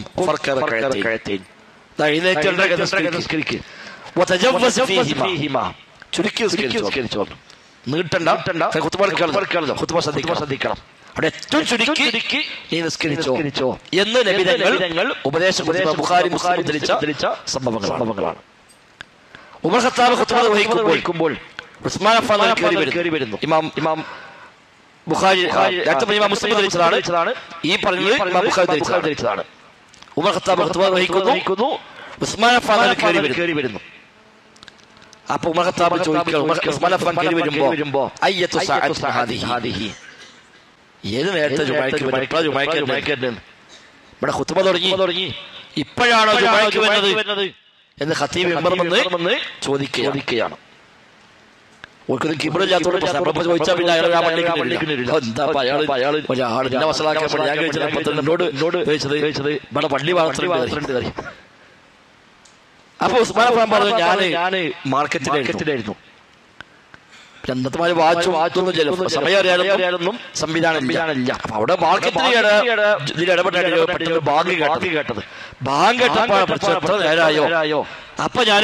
ചുരുക്കി സ്കരിച്ചോ നീട്ടണ്ട കുത്തുബ ശ്രദ്ധിക്കണം അവിടെ ഏറ്റവും ചുരുക്കി നീ നിസ്കരിച്ചോ എന്ന് നബിതങ്ങൾ ഉപദേശം ബുഖാരി മുസ്ലിം ധരിച്ച സംഭവങ്ങളാണ് ഉമർ ഖത്താബ് ഖുത്ബ വഹിക്കുമ്പോൾ ഉസ്മാൻ അഫ്ഫാൻ കയറി വരുന്നു ഇമാം ഇമാം ബുഖാരി നേരത്തെ ഇമാം മുസ്ലിം ധരിച്ചതാണ് ഈ പറഞ്ഞത് ഇമാം ബുഖാരി ധരിച്ചതാണ് ഉമർ ഖത്താബ് ഖുത്ബ വഹിക്കുന്നു ഉസ്മാൻ അഫ്ഫാൻ കയറി വരുന്നു അപ്പൊ ഉമർ ഖത്താബ് ചോദിക്കുക ഉസ്മാൻ അഫ്ഫാൻ കയറി വരുമ്പോ വരുമ്പോ അയ്യത്തു സഅത്ത് ഹാദിഹി ഏത് നേരത്തെ ജുമായ്ക്ക് എപ്പോഴാണ് ജുമായ്ക്ക് ജുമായ്ക്ക് ഇവിടെ ഹുത്തുബ തുടങ്ങി തുടങ്ങി ഇപ്പോഴാണോ ജുമായ്ക്ക് വരുന്നത് എന്ന് ഖത്തീബ് മെമ്പർമെന്ന് ചോദിക്കുകയാണ് ഓർക്കുന്നത് കിബിളില്ലാത്തോട് ചോദിച്ചാൽ പിന്നെ അയാൾ ആ പള്ളിക്ക് പള്ളിക്ക് എന്താ അയാൾ അയാൾ ഒരാൾ എന്നെ വസലാക്കാൻ ഞാൻ കഴിച്ചത് എന്നോട് എന്നോട് ചോദിച്ചത് ചോദിച്ചത് ഇവിടെ പള്ളി വളർത്തുന്നുണ്ട് കയറി അപ്പൊ ഉസ്മാൻ അഫാൻ പറഞ്ഞു ഞാന് ഞാന് മാർക്കറ്റിലായിരുന്നു അന്നത്തെ മാതിരി വാച്ച് വാച്ചൊന്നും ചെല്ലും സമയം അറിയാനൊന്നും സംവിധാനം ഇല്ല അപ്പൊ അവിടെ മാർക്കറ്റിൽ ഇതിൽ ഇടപെട്ട ബാങ്ക് കേട്ടത് കേട്ടത് ബാങ്ക് കേട്ടപ്പോൾ നേരായോ അപ്പൊ ഞാൻ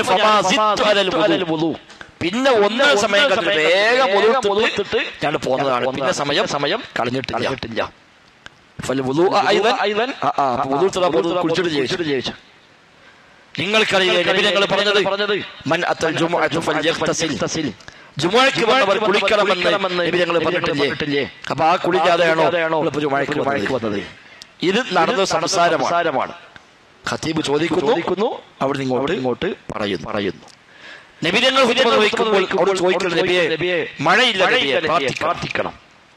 പിന്നെ ഒന്നര സമയം കണ്ടിട്ട് വേഗം മുതിർത്തിട്ട് ഞാൻ പോന്നതാണ് പിന്നെ സമയം സമയം കളഞ്ഞിട്ടില്ല കുടിച്ചിട്ട് ജയിച്ചു നിങ്ങൾക്കറിയില്ലേ ഞങ്ങൾ പറഞ്ഞത് പറഞ്ഞത് മൻ അത്തൽ ജുമുഅത്തു ഫൽയഖ്തസിൽ ജുമുഅയ്ക്ക് വന്നവർ കുളിക്കണമെന്ന് നബി ഞങ്ങൾ പറഞ്ഞിട്ടില്ലേ അപ്പൊ ആ കുളിക്കാതെയാണോ ഇപ്പൊ ജുമുഅയ്ക്ക് വന്നത് ഇത് നടന്ന സംസാരമാണ് ഖത്തീബ് ചോദിക്കുന്നു അവിടെ ഇങ്ങോട്ട് ഇങ്ങോട്ട് പറയുന്നു പറയുന്നു നബി ഞങ്ങൾ വഹിക്കുമ്പോൾ അവിടെ ചോദിക്കുന്നത് നബിയെ മഴയില്ല നബിയെ പ്രാർത്ഥിക്കണം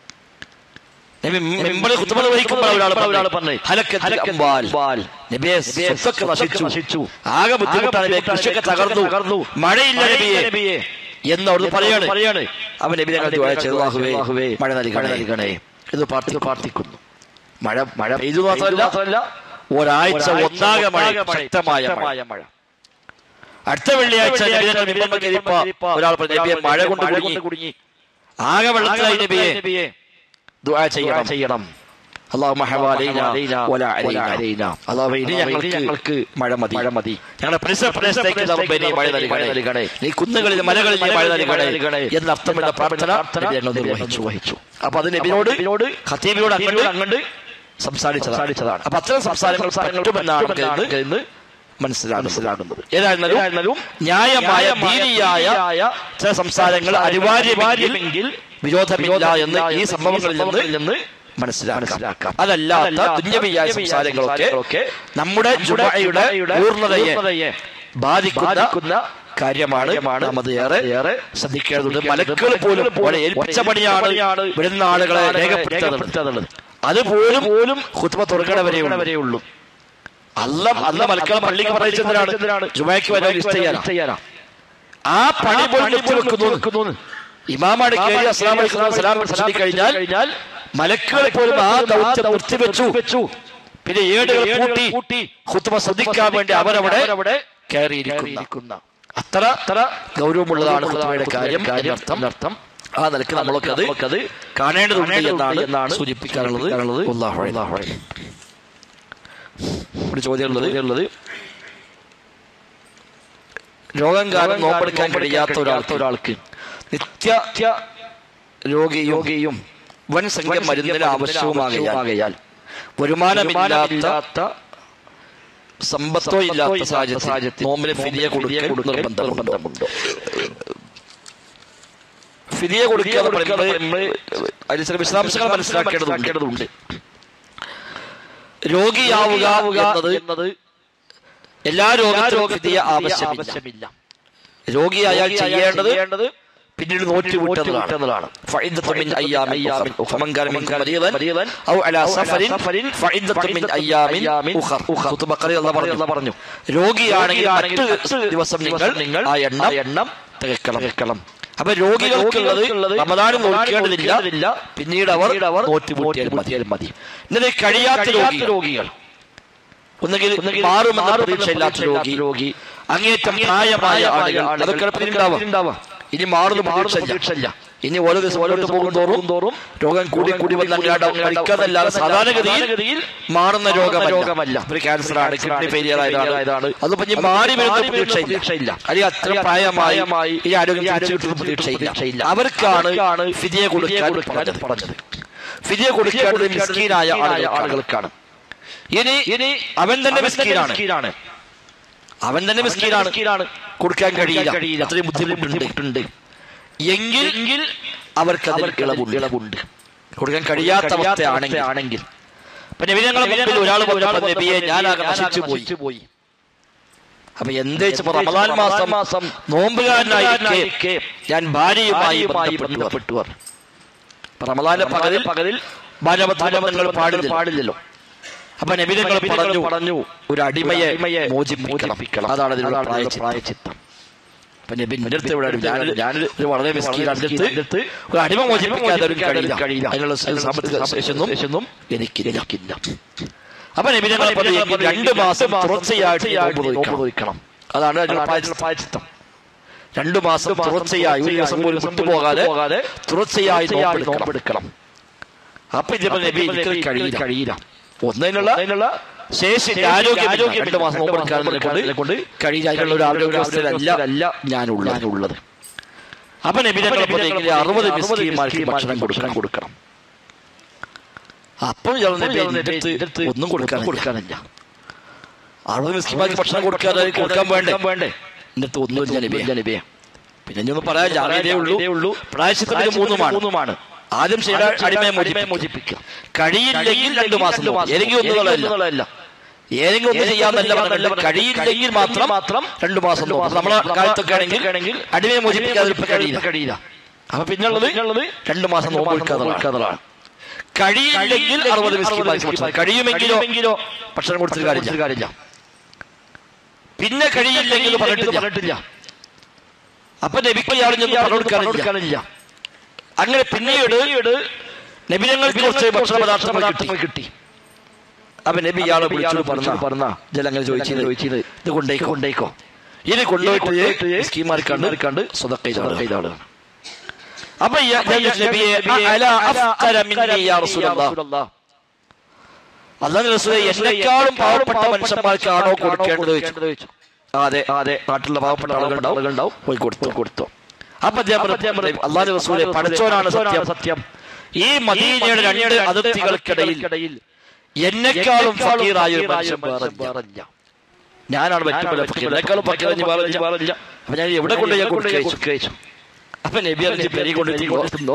മെമ്പർ കുത്തുമത വഹിക്കുമ്പോൾ ഒരാൾ പറഞ്ഞു നബിയെ സ്വത്തൊക്കെ നശിച്ചു ആകെ ബുദ്ധിമുട്ടാണ് കൃഷിയൊക്കെ തകർന്നു തകർന്നു മഴയില്ല നബിയെ എന്ന് അവിടുന്ന് പറയാണ് പറയാണ് അവൻ നബി ഞങ്ങൾ മഴ നൽകണേ ഇത് പ്രാർത്ഥി പ്രാർത്ഥിക്കുന്നു മഴ മഴ പെയ്തു മാത്രമല്ല ഒരാഴ്ച ഒന്നാകെ മഴ ശക്തമായ മഴ മഴ അടുത്ത വെള്ളിയാഴ്ച നബിതങ്ങൾ മിമ്പറിൽ കയറിയപ്പോ ഒരാൾ പറഞ്ഞു, നബിയെ മഴ കൊണ്ട് കുടുങ്ങി കുടുങ്ങി ആകെ വെള്ളത്തിലായി നബിയെ നബിയെ ദുആ ചെയ്യണം ചെയ്യണം അല്ലാഹുമ്മ ഹവാലൈന ഹവാലൈന വലാ വലാ അലൈന അലൈന. അല്ലാഹുവേ ഇനി അല്ലാഹുവേ, ഞങ്ങൾക്ക് ഇനി ഞങ്ങൾക്ക് മഴ മതി മഴ മതി. ഞങ്ങളുടെ പരിസര പ്രദേശത്തേക്ക് റബ്ബേ നീ മഴ നൽകണേ നൽകണേ. നീ കുന്നുകളിൽ മലകളിൽ നീ മഴ മലകളിൽ മഴ നൽകണേ നൽകണേ. എന്ന അർത്ഥമുള്ള എന്ന പ്രാർത്ഥന പ്രാർത്ഥന നബി ഞങ്ങൾ നബി നിർവഹിച്ചു വഹിച്ചു അപ്പൊ അത് നബിനോട് നബിനോട് ഖത്തീബിനോട് അങ്ങോട്ട് അങ്ങോട്ട് സംസാരിച്ചതാണ് സംസാരിച്ചതാണ്. അപ്പൊ അത്തരം സംസാരങ്ങൾ പറ്റുമെന്നാണ് നമുക്ക് പറ്റുമെന്നാണ് ഇന്ന് ഇന്ന് മനസ്സിലാകുന്നത് മനസ്സിലാകുന്നത് ഏതായിരുന്നാലും ഏതായിരുന്നാലും ന്യായമായ ന്യായമായ ദീനിയായ ദീനിയായ ചില സംസാരങ്ങൾ അനിവാര്യമെങ്കിൽ അനിവാര്യമെങ്കിൽ വിരോധമില്ല എന്ന് ഈ സംഭവങ്ങളിൽ സംഭവങ്ങളിൽ നിന്ന് നിന്ന് മനസ്സിലാക്കാം മനസ്സിലാക്കാം. അതല്ലാത്ത അതല്ലാത്ത ദുന്യവിയായ ദുന്യവിയായ സംസാരങ്ങളൊക്കെ സംസാരങ്ങളൊക്കെ നമ്മുടെ നമ്മുടെ ജുമയുടെ ജുമയുടെ പൂർണ്ണതയെ പൂർണ്ണതയെ ബാധിക്കുന്ന ബാധിക്കുന്ന കാര്യമാണ് കാര്യമാണ് നാം അത് ഏറെ ഏറെ ശ്രദ്ധിക്കേണ്ടതുണ്ട് ശ്രദ്ധിക്കേണ്ടതുണ്ട്. മലക്കുകൾ പോലും മലക്കുകൾ പോലെ ഏൽപ്പിച്ച ഏൽപ്പിച്ച പണിയാണ് പണിയാണ് വരുന്ന ആളുകളെ രേഖപ്പെടുത്തുന്നത് രേഖപ്പെടുത്തുന്നത്. അതുപോലും പോലും ഹുത്മ തുറക്കണ വരെ വരെ ഉള്ളൂ അല്ല അല്ല മലക്കളെ പള്ളിക്ക് പറയുന്നതിനാണ് ജുമയ്ക്ക് വരാൻ ഇഷ്ടം ചെയ്യാനാ ആ പണി പോലും വെക്കുന്നു ഇമാമാണ് കയറി അസ്ലാം വലൈക്കും സലാം സലാം കഴിഞ്ഞാൽ കഴിഞ്ഞാൽ മലക്കുകൾ പോലും ആ ദൗത്യം നിർത്തിവെച്ചു വെച്ചു പിന്നെ ഏടുകൾ ഏടുകൾ കൂട്ടി കൂട്ടി ഹുത്മ ശ്രദ്ധിക്കാൻ വേണ്ടി അവരവിടെ അവരവിടെ കയറിയിരിക്കുന്ന കയറിയിരിക്കുന്ന അത്ര അത്ര ഗൗരവമുള്ളതാണ് ഗൗരവമുള്ളതാണ് ഹുത്മയുടെ കാര്യം കാര്യം എന്നർത്ഥം അർത്ഥം ആ നിലക്ക് നമ്മളൊക്കത് നമുക്കത് കാണേണ്ടതുണ്ട് കാണേണ്ടതുണ്ട് എന്നാണ് എന്നാണ് സൂചിപ്പിക്കാനുള്ളത് സൂചിപ്പിക്കാനുള്ളത്. അല്ലാഹു അഅലം. അല്ലാഹു അഅലം. ഒരു ചോദ്യമുള്ളത് ഉള്ളത് രോഗം കാരണം രോഗം നോമ്പെടുക്കാൻ കാരണം കഴിയാത്ത ഒരാൾക്ക് ഒരാൾക്ക് നിത്യ രോഗിയും യോഗയും വൻ സംഖ്യ മരുന്നിന് ആവശ്യവുമാകയാൽ ആകയാൽ വരുമാനമില്ലാത്ത വരുമാനമില്ലാത്ത സമ്പത്തോ ഇല്ലാത്ത സാഹചര്യത്തിൽ സാഹചര്യത്തിൽ നോമ്പിന് ഫിദിയ കൊടുക്കൽ നിർബന്ധമുണ്ടോ നിർബന്ധമുണ്ടോ ഫിദിയ കൊടുക്കുക എന്ന് കൊടുക്കുക പറയുമ്പോൾ എന്ന് അതിൽ ചില വിശദാംശങ്ങൾ മനസ്സിലാക്കേണ്ടതുണ്ട് മനസ്സിലാക്കേണ്ടതുണ്ട് രോഗിയാവുക എന്നത് എന്നത് എല്ലാ രോഗത്തിനും ഫിദിയ ആവശ്യമില്ല ആവശ്യമില്ല രോഗിയായാൽ ചെയ്യേണ്ടത് ചെയ്യേണ്ടത് പിന്നീട് നോറ്റ് വിട്ടതാണ് വിട്ടതാണ്. فعدة من أيام أيام أخر أخر. فمن كان منكم مريضا مريضا أو على أو على سفر سفر فعدة من فعدة أيام أيام أخر أخر. സൂറത്ത് ബഖറയിൽ അല്ലാഹ് പറഞ്ഞു. അല്ലാഹ് പറഞ്ഞു. രോഗിയാണെങ്കിൽ രോഗിയാണെങ്കിൽ മറ്റ് മറ്റ് ദിവസം നിങ്ങൾ ദിവസം നിങ്ങൾ ആ ആ എണ്ണം എണ്ണം തികക്കണം തികക്കണം. അപ്പൊ രോഗികൾക്കുള്ളത് രോഗികൾക്കുള്ളത് റമദാനിൽ റമദാനിൽ നോക്കേണ്ടതില്ല നോക്കേണ്ടതില്ല. പിന്നീട് അവർ പിന്നീട് അവർ നോറ്റ് പൂട്ടിയാൽ മതി പൂട്ടിയാൽ മതി. എന്നിട്ട് കഴിയാത്ത കഴിയാത്ത രോഗികൾ രോഗികൾ ഒന്നുകിൽ ഒന്നുകിൽ മാറുമെന്ന മാറുമെന്ന പ്രതീക്ഷയില്ലാത്ത പ്രതീക്ഷയില്ലാത്ത രോഗി രോഗി അങ്ങേറ്റം പ്രായമായ ആളുകൾ അതൊക്കെ എളുപ്പത്തിലുണ്ടാവാം ഉണ്ടാവാം ഇനി മാറുന്ന മാറുന്ന പ്രതീക്ഷയില്ല പ്രതീക്ഷയില്ല. ഇനി ഓരോ ദിവസം ഓരോ ദിവസം പോകും തോറും തോറും രോഗം കൂടി കൂടി വന്ന് അങ്ങാണ്ട് മരിക്കാന്നല്ലാതെ സാധാരണഗതിയിൽ മാറുന്ന രോഗമല്ല രോഗമല്ല. ഒരു ക്യാൻസറാണ് കിഡ്നി ഫെയിലിയർ ആയതാണ്. ആയതാണ് അതിപ്പോ ഇനി മാറി വരുന്ന മാറി വരുന്ന പ്രതീക്ഷയില്ല പ്രതീക്ഷയില്ല. അല്ലെങ്കിൽ അത്ര പ്രായമായി പ്രായമായി ഈ ആരോഗ്യം ഈ ആരോഗ്യം തിരിച്ചു കിട്ടുന്ന പ്രതീക്ഷയില്ല. പ്രതീക്ഷയില്ല അവർക്കാണ് ഫിദിയ കൊടുക്കാൻ പറഞ്ഞത് പറഞ്ഞത് ഫിദിയ കൊടുക്കേണ്ടത് മിസ്കീനായ മിസ്കീനായ ആളുകൾക്കാണ് ആളുകൾക്കാണ് ഇനി ഇനി അവൻ തന്നെ അവൻ മിസ്കീനാണ് മിസ്കീനാണ് അവൻ തന്നെ മിസ്കീനാണ് മിസ്കീനാണ് കൊടുക്കാൻ കഴിയില്ല കഴിയില്ല. അത്രയും ബുദ്ധിമുട്ടുണ്ട് ബുദ്ധിമുട്ടുണ്ട് എങ്കിൽ എങ്കിൽ അവർക്ക് അവർക്ക് ഇളവുണ്ട് ഇളവുണ്ട് കൊടുക്കാൻ കഴിയാത്ത അവസ്ഥയാണെങ്കിൽ ആണെങ്കിൽ പിന്നെ നബിതങ്ങളുടെ മുമ്പിൽ ഒരാൾ പറഞ്ഞു നബിയെ ഞാനാകെ നശിച്ചു പോയി പോയി അപ്പൊ എന്താ വെച്ചപ്പോ റമദാൻ മാസം മാസം നോമ്പുകാരനായിരിക്കെ ഞാൻ ഭാര്യയുമായി ഭാര്യയുമായി ബന്ധപ്പെട്ടു ബന്ധപ്പെട്ടുവർ റമദാന്റെ പകലിൽ പകലിൽ ഭാര്യബന്ധങ്ങൾ പാടില്ല പാടില്ലല്ലോ അപ്പൊ നബിതങ്ങൾ പറഞ്ഞു പറഞ്ഞു ഒരു അടിമയെ അടിമയെ മോചിപ്പിക്കണം മോചിപ്പിക്കണം. അതാണ് അതിനുള്ള അതാണ് അതിനുള്ള പ്രായച്ചിത്തം അപ്പൊ നബി എന്റെ അടുത്ത് ഇവിടെ എന്റെ അടുത്ത് ഞാനൊരു ഒരു വളരെ മിസ്കീനാണ് എൻ്റെ അടുത്ത് അടുത്ത് ഒരു അടിമ മോചിപ്പിക്കാതെ ഒരു കഴിയില്ല കഴിയില്ല. അതിനുള്ള സാമ്പത്തിക ശേഷൊന്നും ശേഷൊന്നും എനിക്കില്ല എനിക്കില്ല അപ്പൊ നബിതങ്ങൾ പറഞ്ഞു "എങ്കിൽ രണ്ട് മാസം തുടർച്ചയായിട്ട് നോമ്പ് നോമ്പ് നോക്കണം നോക്കണം അതാണ് അതിനുള്ള അതാണ് പ്രായച്ചിത്തം പ്രായച്ചിത്തം രണ്ടു മാസം തുടർച്ചയായി ഒരു ദിവസം പോലും വിട്ടുപോകാതെ പോകാതെ തുടർച്ചയായി തുടർച്ചയായി നോമ്പെടുക്കണം നോമ്പെടുക്കണം അപ്പൊ ഇതിപ്പോ നബി എനിക്ക് കഴിയില്ല കഴിയില്ല ഒന്നതിനുള്ള അതിനുള്ള ശേഷി ആരോഗ്യം ആരോഗ്യം രണ്ട് മാസം നോമ്പെടുക്കാൻ കൊണ്ട് കൊണ്ട് കഴിയില്ല അതിനുള്ള ഒരു ആരോഗ്യാവസ്ഥയിലല്ല അല്ല ഞാനുള്ളത് ഞാനുള്ളത് അപ്പൊ നബി ഞങ്ങൾ പറഞ്ഞെങ്കിൽ അറുപത് മിസ്കിന്മാർക്ക് ഭക്ഷണം ഭക്ഷണം കൊടുക്കണം കൊടുക്കണം അപ്പം ഇയാൾ നബി ഇയാൾ എൻ്റെ നബി അടുത്ത് എൻ്റെ അടുത്ത് ഒന്നും കൊടുക്കാൻ കൊടുക്കാനില്ല അറുപത് മിസ്കിന്മാർക്ക് ഭക്ഷണം കൊടുക്കാതെ കൊടുക്കാൻ വേണ്ടേ വേണ്ടേ എൻ്റെ അടുത്ത് ഒന്നുമില്ല നബിയെ നബിയെ പിന്നെ ഇനി ഒന്ന് പറയാൻ ജാഗ്രതയേ ഉള്ളൂ ഉള്ളൂ പ്രായശ്ചിത്തത്തിന് മൂന്നുമാണ് മൂന്നുമാണ് ആദ്യം ചെയ്യേണ്ട അടിമയെ അടിമയെ മോചിപ്പിക്കുക മോചിപ്പിക്കുക കഴിയില്ലെങ്കിൽ രണ്ടു മാസം നോമ്പ്. ഏതെങ്കിലും ഒന്നുകളല്ല ഒന്നുകളല്ല ഏതെങ്കിലും ഒന്ന് ചെയ്യാന്നല്ല പറഞ്ഞത് കഴിയില്ലെങ്കിൽ മാത്രം മാത്രം രണ്ടു മാസം നോമ്പ്. നമ്മളെ കാലത്തൊക്കെ ആണെങ്കിൽ അടിമയെ മോചിപ്പിക്കാതെ ഇപ്പൊ കഴിയില്ല കഴിയില്ല അപ്പൊ പിന്നുള്ളത് പിന്നുള്ളത് രണ്ടു മാസം നോമ്പ് എടുക്കാതെ കഴിയില്ലെങ്കിൽ അറുപത് മിസ്കിന്മാർക്ക് ഭക്ഷണം കഴിയുമെങ്കിലോ കഴിയുമെങ്കിലോ ഭക്ഷണം കൊടുത്തിട്ട് കാര്യമില്ല കാര്യമില്ല പിന്നെ കഴിയില്ലെങ്കിൽ പറഞ്ഞിട്ടില്ല പറഞ്ഞിട്ടില്ല അപ്പൊ നബിക്ക് ഇയാൾ ചെന്ന് പറഞ്ഞു കൊടുക്കാനില്ല കൊടുക്കാനില്ല അങ്ങനെ പിന്നീട് നബിനങ്ങൾക്ക് കുറച്ച് ഭക്ഷണ പദാർത്ഥങ്ങൾ കിട്ടി കിട്ടി അപ്പൊ നബി ഇയാളെ വിളിച്ചു പറഞ്ഞ പറഞ്ഞ ജലങ്ങൾ ചോദിച്ചത് ചോദിച്ചത് ഇത് കൊണ്ടേക്കോ കൊണ്ടേക്കോ ഇത് കൊണ്ടുപോയിട്ട് സ്കീമാർ കണ്ട് കണ്ട് സ്വതക്കൈതാണ് അപ്പൊ ഈ നബിയെ അലാ അഫ്കര മിന്നി യാ റസൂലല്ലാഹ് അല്ലാഹു റസൂലെ എന്നെക്കാളും പാവപ്പെട്ട മനുഷ്യന്മാർക്കാണോ കൊടുക്കേണ്ടത് ചോദിച്ചു അതെ അതെ നാട്ടിലുള്ള പാവപ്പെട്ട ആളുകൾ ഉണ്ടാവും പോയി കൊടുത്തു കൊടുത്തു അപ്പൊ അദ്ദേഹം പറഞ്ഞു, അല്ലാഹു റസൂലെ പഠിച്ചവനാണ് സത്യം സത്യം ഈ മദീനയുടെ രണ്ട് അതിർത്തികൾക്കിടയിൽ എന്നെക്കാളും ഫക്കീറായ ഒരു മനുഷ്യൻ വേറില്ല ഞാനാണ് ഏറ്റവും വലിയ ഫക്കീർ എന്നെക്കാളും ഫക്കീർ ഇനി വേറെ ഇല്ല, വേറെ ഇല്ല അപ്പൊ ഞാൻ എവിടെ കൊണ്ട് ഞാൻ കൊടുക്കയച്ചു അപ്പൊ നബി അറിഞ്ഞ് പെരി കൊണ്ട് കൊടുത്തുണ്ടോ